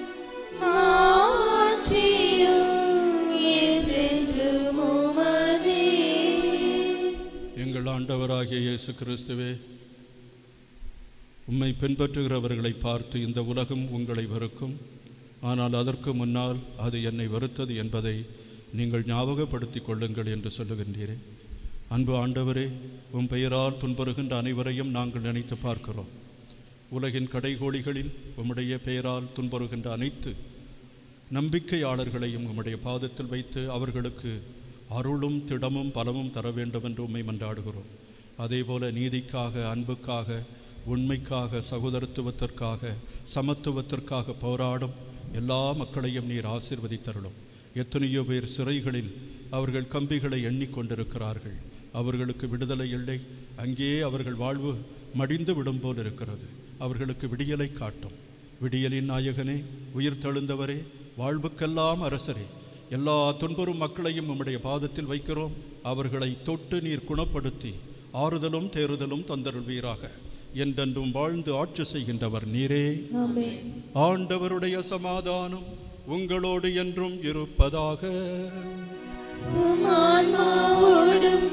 மாட்சியும் என்றென்றும் உமதே. எங்கள் ஆண்டவராகிய இயேசு கிறிஸ்துவே உம்மை பின்பற்றுகிறவர்களை பார்த்து இந்த உலகம் உங்களை வெறுக்கும் ஆனால் அதற்கு முன்னால் அது என்னை வெறுத்தது என்பதை நீங்கள் ஞாபகப்படுத்திக் கொள்ளுங்கள் என்று சொல்லுகின்றீரே அன்பு ஆண்டவரே உம் பெயரால் துன்புறுகின்ற அனைவரையும் நாங்கள் நினைத்து பார்க்கிறோம் உலகின் கடைகோடிகளில் உம்முடைய பெயரால் துன்புறுகின்ற அனைத்து நம்பிக்கையாளர்களையும் உம்முடைய பாதத்தில் வைத்து அவர்களுக்கு அருளும் திடமும் பலமும் தர வேண்டும் என்று உம்மை மன்றாடுகிறோம் அதேபோல நீதிக்காக அன்புக்காக உண்மைக்காக சகோதரத்துவத்திற்காக சமத்துவத்திற்காக போராடும் எல்லா மக்களையும் நீர் ஆசிர்வதித்தருளும் எத்தனையோ பேர் சிறைகளில் அவர்கள் கம்பிகளை எண்ணிக்கொண்டிருக்கிறார்கள் அவர்களுக்கு விடுதலை இல்லை அங்கே அவர்கள் வாழ்வு மடிந்து விடும் போல் இருக்கிறது அவர்களுக்கு விடியலை காட்டும் விடியலின் நாயகனே உயிர் தெழுந்தவரே வாழ்வுக்கெல்லாம் அரசரே எல்லா துன்புறும் மக்களையும் உம்முடைய பாதத்தில் வைக்கிறோம் அவர்களை தொட்டு நீர் குணப்படுத்தி ஆறுதலும் தேறுதலும் தந்தருள்வீராக என்றென்றும் வாழ்ந்து ஆட்சி செய்கின்றவர் நீரே ஆமென் ஆண்டவருடைய சமாதானம் உங்களோடு என்றும் இருப்பதாக உம் ஆன்மாவோடும்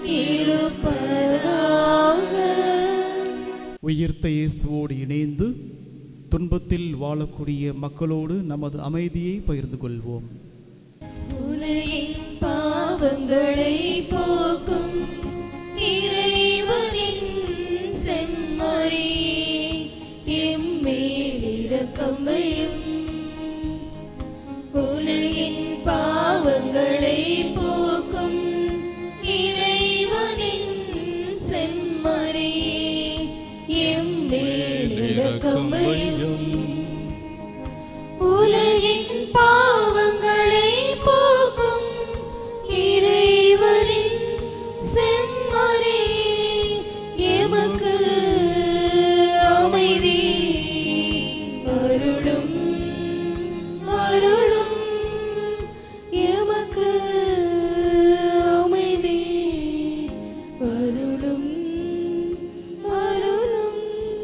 இருப்பதாக உயிர்த்த இயேசுவோடு இணைந்து துன்பத்தில் வாழக்கூடிய மக்களோடு நமது அமைதியை பகிர்ந்து கொள்வோம் உலகின் பாவங்களை போக்கும் இறைவனின் செம்மறி எம்மேல் இரக்கம் வையும் உலகின் பாவங்களை போக்கும் இறைவனின் செம்மறி எம்மேல் இரக்கம் வையும் உலகின் பாவங்களை போக்கும் இறைவனின் செம்மறி எமக்கு அமைதி அருளும் அருளும் எமக்கு அமைதி அருளும் அருளும்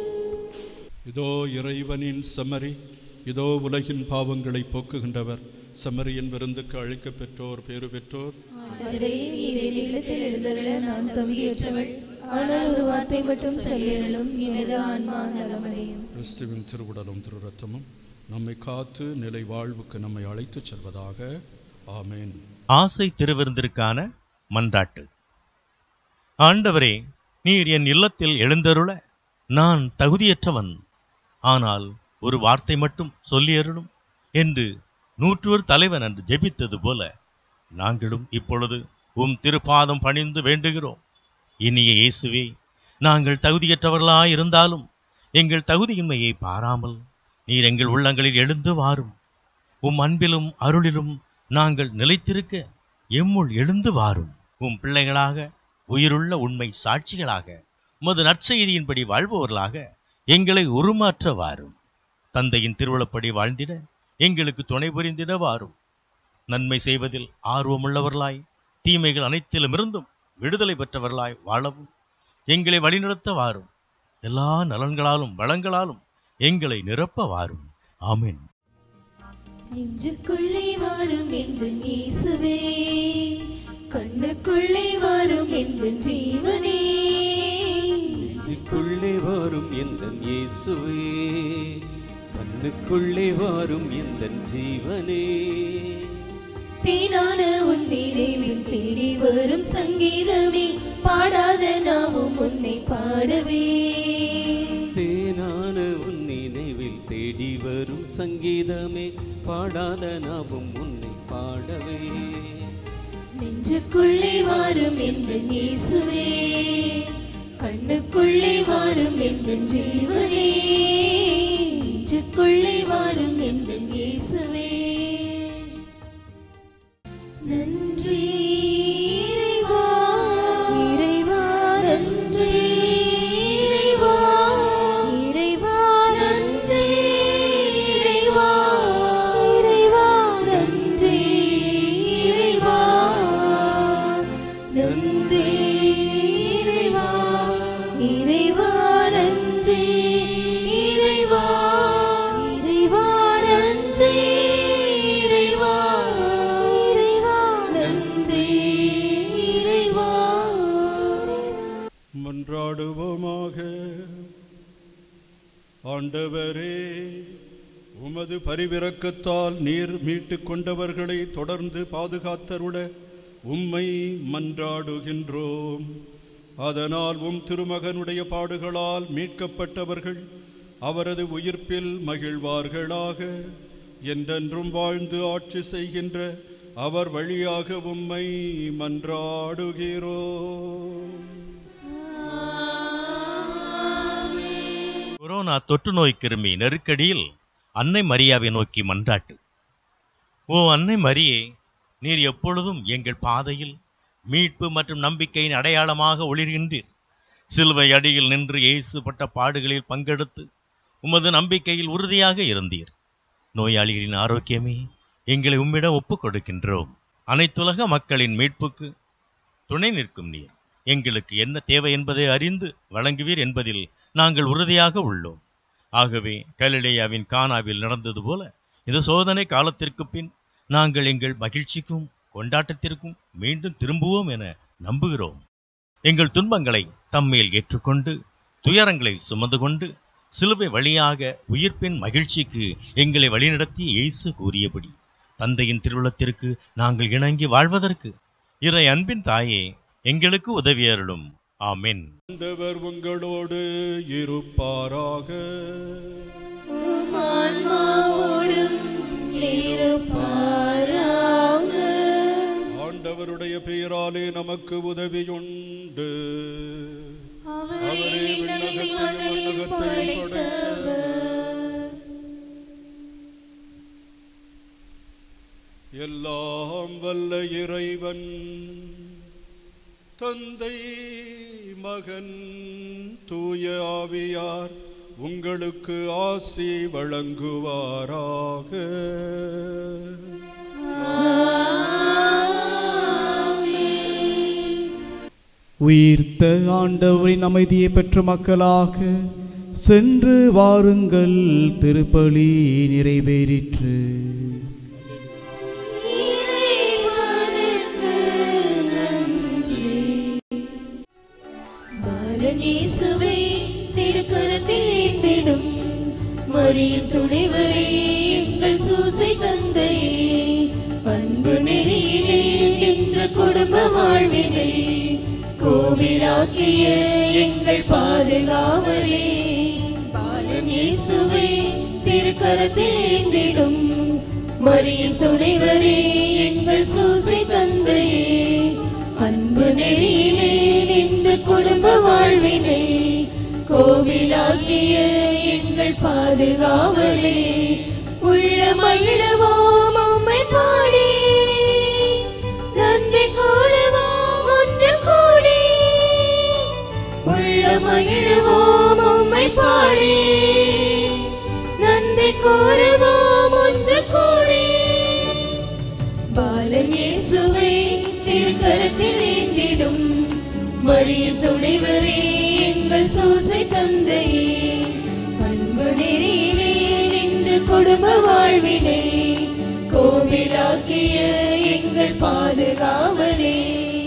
இதோ இறைவனின் செம்மறி இதோ உலகின் பாவங்களை போக்குகின்றவர் செம்மறியின் விருந்துக்கு அழைக்கப் பெற்றோர் பேறு பெற்றோர் ஆண்டவரே, நீர் என் இல்லத்தில் எழுந்தருள நான் தகுதியற்றவள் ஆனால் ஒரு வார்த்தை மட்டும் சொல்லியருளும் எனது ஆன்மா நலமடையும் கிறிஸ்துவின் திருவுடலும் திரு ரத்தமும் நம்மை காத்து நிலை வாழ்வுக்கு நம்மை அழைத்துச் செல்வதாக ஆமென் ஆசை திருவிருந்திற்கான மன்றாட்டு ஆண்டவரே நீர் என் இல்லத்தில் எழுந்தருள நான் தகுதியற்றவன் ஆனால் ஒரு வார்த்தை மட்டும் சொல்லியருளும் என்று நூற்றுவர் தலைவன் அன்று ஜெபித்தது போல நாங்களும் இப்பொழுது உம் திருப்பாதம் பணிந்து வேண்டுகிறோம் இனிய இயேசுவே நாங்கள் தகுதியற்றவர்களாய் இருந்தாலும் எங்கள் தகுதியின்மையை பாராமல் நீர் எங்கள் உள்ளங்களில் எழுந்து வாரும் உம் அன்பிலும் அருளிலும் நாங்கள் நிலைத்திருக்க எம்முள் எழுந்து வாரும் உம் பிள்ளைகளாக உயிருள்ள உண்மை சாட்சிகளாக உமது நற்செய்தியின்படி வாழ்பவர்களாக எங்களை உருமாற்ற வாரும் தந்தையின் திருவிழப்படி வாழ்ந்திட எங்களுக்கு துணை புரிந்திட வாரும் நன்மை செய்வதில் ஆர்வமுள்ளவர்களாய் தீமைகள் அனைத்திலுமிருந்தும் விடுதலை பெற்றவர்களாய் வாழவும் எங்களை வழிநடத்த வாரும் எல்லா நலன்களாலும் வளங்களாலும் எங்களை நிரப்ப வாரும் ஆமென் நெஞ்சுக்குள்ளே வாரும் எந்த இயேசுவே கண்ணுக்குள்ளே வாரும் எந்த ஜீவனே நெஞ்சுக்குள்ளே வரும் எந்த இயேசுவே கண்ணுக்குள்ளே வரும் எந்த ஜீவனே தேனான உன் நினைவில் தேடி வரும் சங்கீதமே பாடாத நாமும் உன்னை பாடவே தேனான உன் நினைவில் தேடி வரும் சங்கீதமே பாடாத நாமும் உன்னை பாடவே நெஞ்சுக்குள்ளே வாரும் எந்த இயேசுவே கண்ணுக்குள்ளே வாரும் எந்த ஜீவனே நெஞ்சுக்குள்ளே வாரும் எந்த இயேசுவே நன்றி இறைவா இறைவா நன்றி இறைவா இறைவா நன்றி இறைவா இறைவா நன்றி இறைவா நன்றி இறைவா இறைவா நன்றி இறைவா இறைவா நன்றி இறைவா இறைவா நன்றி இறைவா மன்றாடுவோமாக ஆண்டவரே உமது பரிவிரக்கத்தால் நீர் மீட்டுக் கொண்டவர்களை தொடர்ந்து பாதுகாத்தருள உம்மை மன்றாடுகின்றோம் அதனால் உம் திருமகனுடைய பாடுகளால் மீட்கப்பட்டவர்கள் அவரது உயிர்ப்பில் மகிழ்வார்களாக என்றென்றும் வாழ்ந்து ஆட்சி செய்கின்ற அவர் வழியாக உம்மை மன்றாடுகிறோம் கொரோனா தொற்று நோய் கிருமி நெருக்கடியில் அன்னை மரியாவை நோக்கி மன்றாட்டு ஓ அன்னை மரியே நீர் எப்பொழுதும் எங்கள் பாதையில் மீட்பு மற்றும் நம்பிக்கையின் அடையாளமாக ஒளிர்கின்றீர் சிலுவை அடியில் நின்று இயேசு பட்ட பாடுகளில் பங்கெடுத்து உமது நம்பிக்கையில் உறுதியாக இருந்தீர் நோயாளிகளின் ஆரோக்கியமே எங்களை உம்மிடம் ஒப்புக் கொடுக்கின்றோம் அனைத்துலக மக்களின் மீட்புக்கு துணை நிற்கும் நீர் எங்களுக்கு என்ன தேவை என்பதை அறிந்து வழங்குவீர் என்பதில் நாங்கள் உறுதியாக உள்ளோம் ஆகவே கலிலேயாவின் கானாவில் நடந்தது போல இந்த சோதனை காலத்திற்கு பின் நாங்கள் எங்கள் மகிழ்ச்சிக்கும் கொண்டாட்டத்திற்கும் மீண்டும் திரும்புவோம் என நம்புகிறோம் எங்கள் துன்பங்களை தம்மேல் ஏற்றுக்கொண்டு துயரங்களை சுமந்து கொண்டு சிலுவை வழியாக உயிர்ப்பின் மகிழ்ச்சிக்கு எங்களை வழிநடத்தி இயேசு கூறியபடி தந்தையின் திருவுளத்திற்கு நாங்கள் இணங்கி வாழ்வதற்கு இறை அன்பின் தாயே எங்களுக்கு உதவியருளும் ஆமென் ஆண்டவர் உங்களோடு இருப்பாராக ஆன்மாவோடும் இருப்பாராக ஆண்டவருடைய பெயராலே நமக்கு உதவியுண்டு அவரே விண்ணகத்தையும் மண்ணையும் படைத்தவர் எல்லாம் வல்ல இறைவன் தந்தை மகன் தூய ஆவியார் உங்களுக்கு ஆசி வழங்குவாராக உயிர்த்த ஆண்டவரின் அமைதியை பெற்ற மக்களாக சென்று வாருங்கள் திருப்பலி நிறைவேறிற்று இறைவனுக்கு நன்றி பாலநேசுவை திருக்கரத்தில் ஏந்திடும் மரியின் துணைவரே எங்கள் சூசை தந்தையே அன்பு நெறியிலே என்ற குடும்ப வாழ்வினை கோவிலாக்கிய எங்கள் பாதுகாவலே பாலநேசுவை திருக்கரத்தில் ஏந்திடும் மரியின் துணைவரே எங்கள் சூசை தந்தையே அன்பு நெறியிலே நின்று குடும்ப வாழ்வினை கோவிலாக்கிய எங்கள் பாதுகாவலே உள்ள மகிழவோம் உம்மை பாடி நன்றி கூறுவோம் ஒன்று கூடி உள்ள மகிழுவோம் உம்மை பாடி நன்றி கூறுவோம் ஒன்று கூடி பாலன் இயேசுவை திருக்கரத்தில் ஏந்திடும் வழிய துணைவரே எங்கள் சூசை தந்தையே அன்பு நெறியிலே நின்று குடும்ப வாழ்வினை கோவிலாக்கிய எங்கள் பாதுகாவலே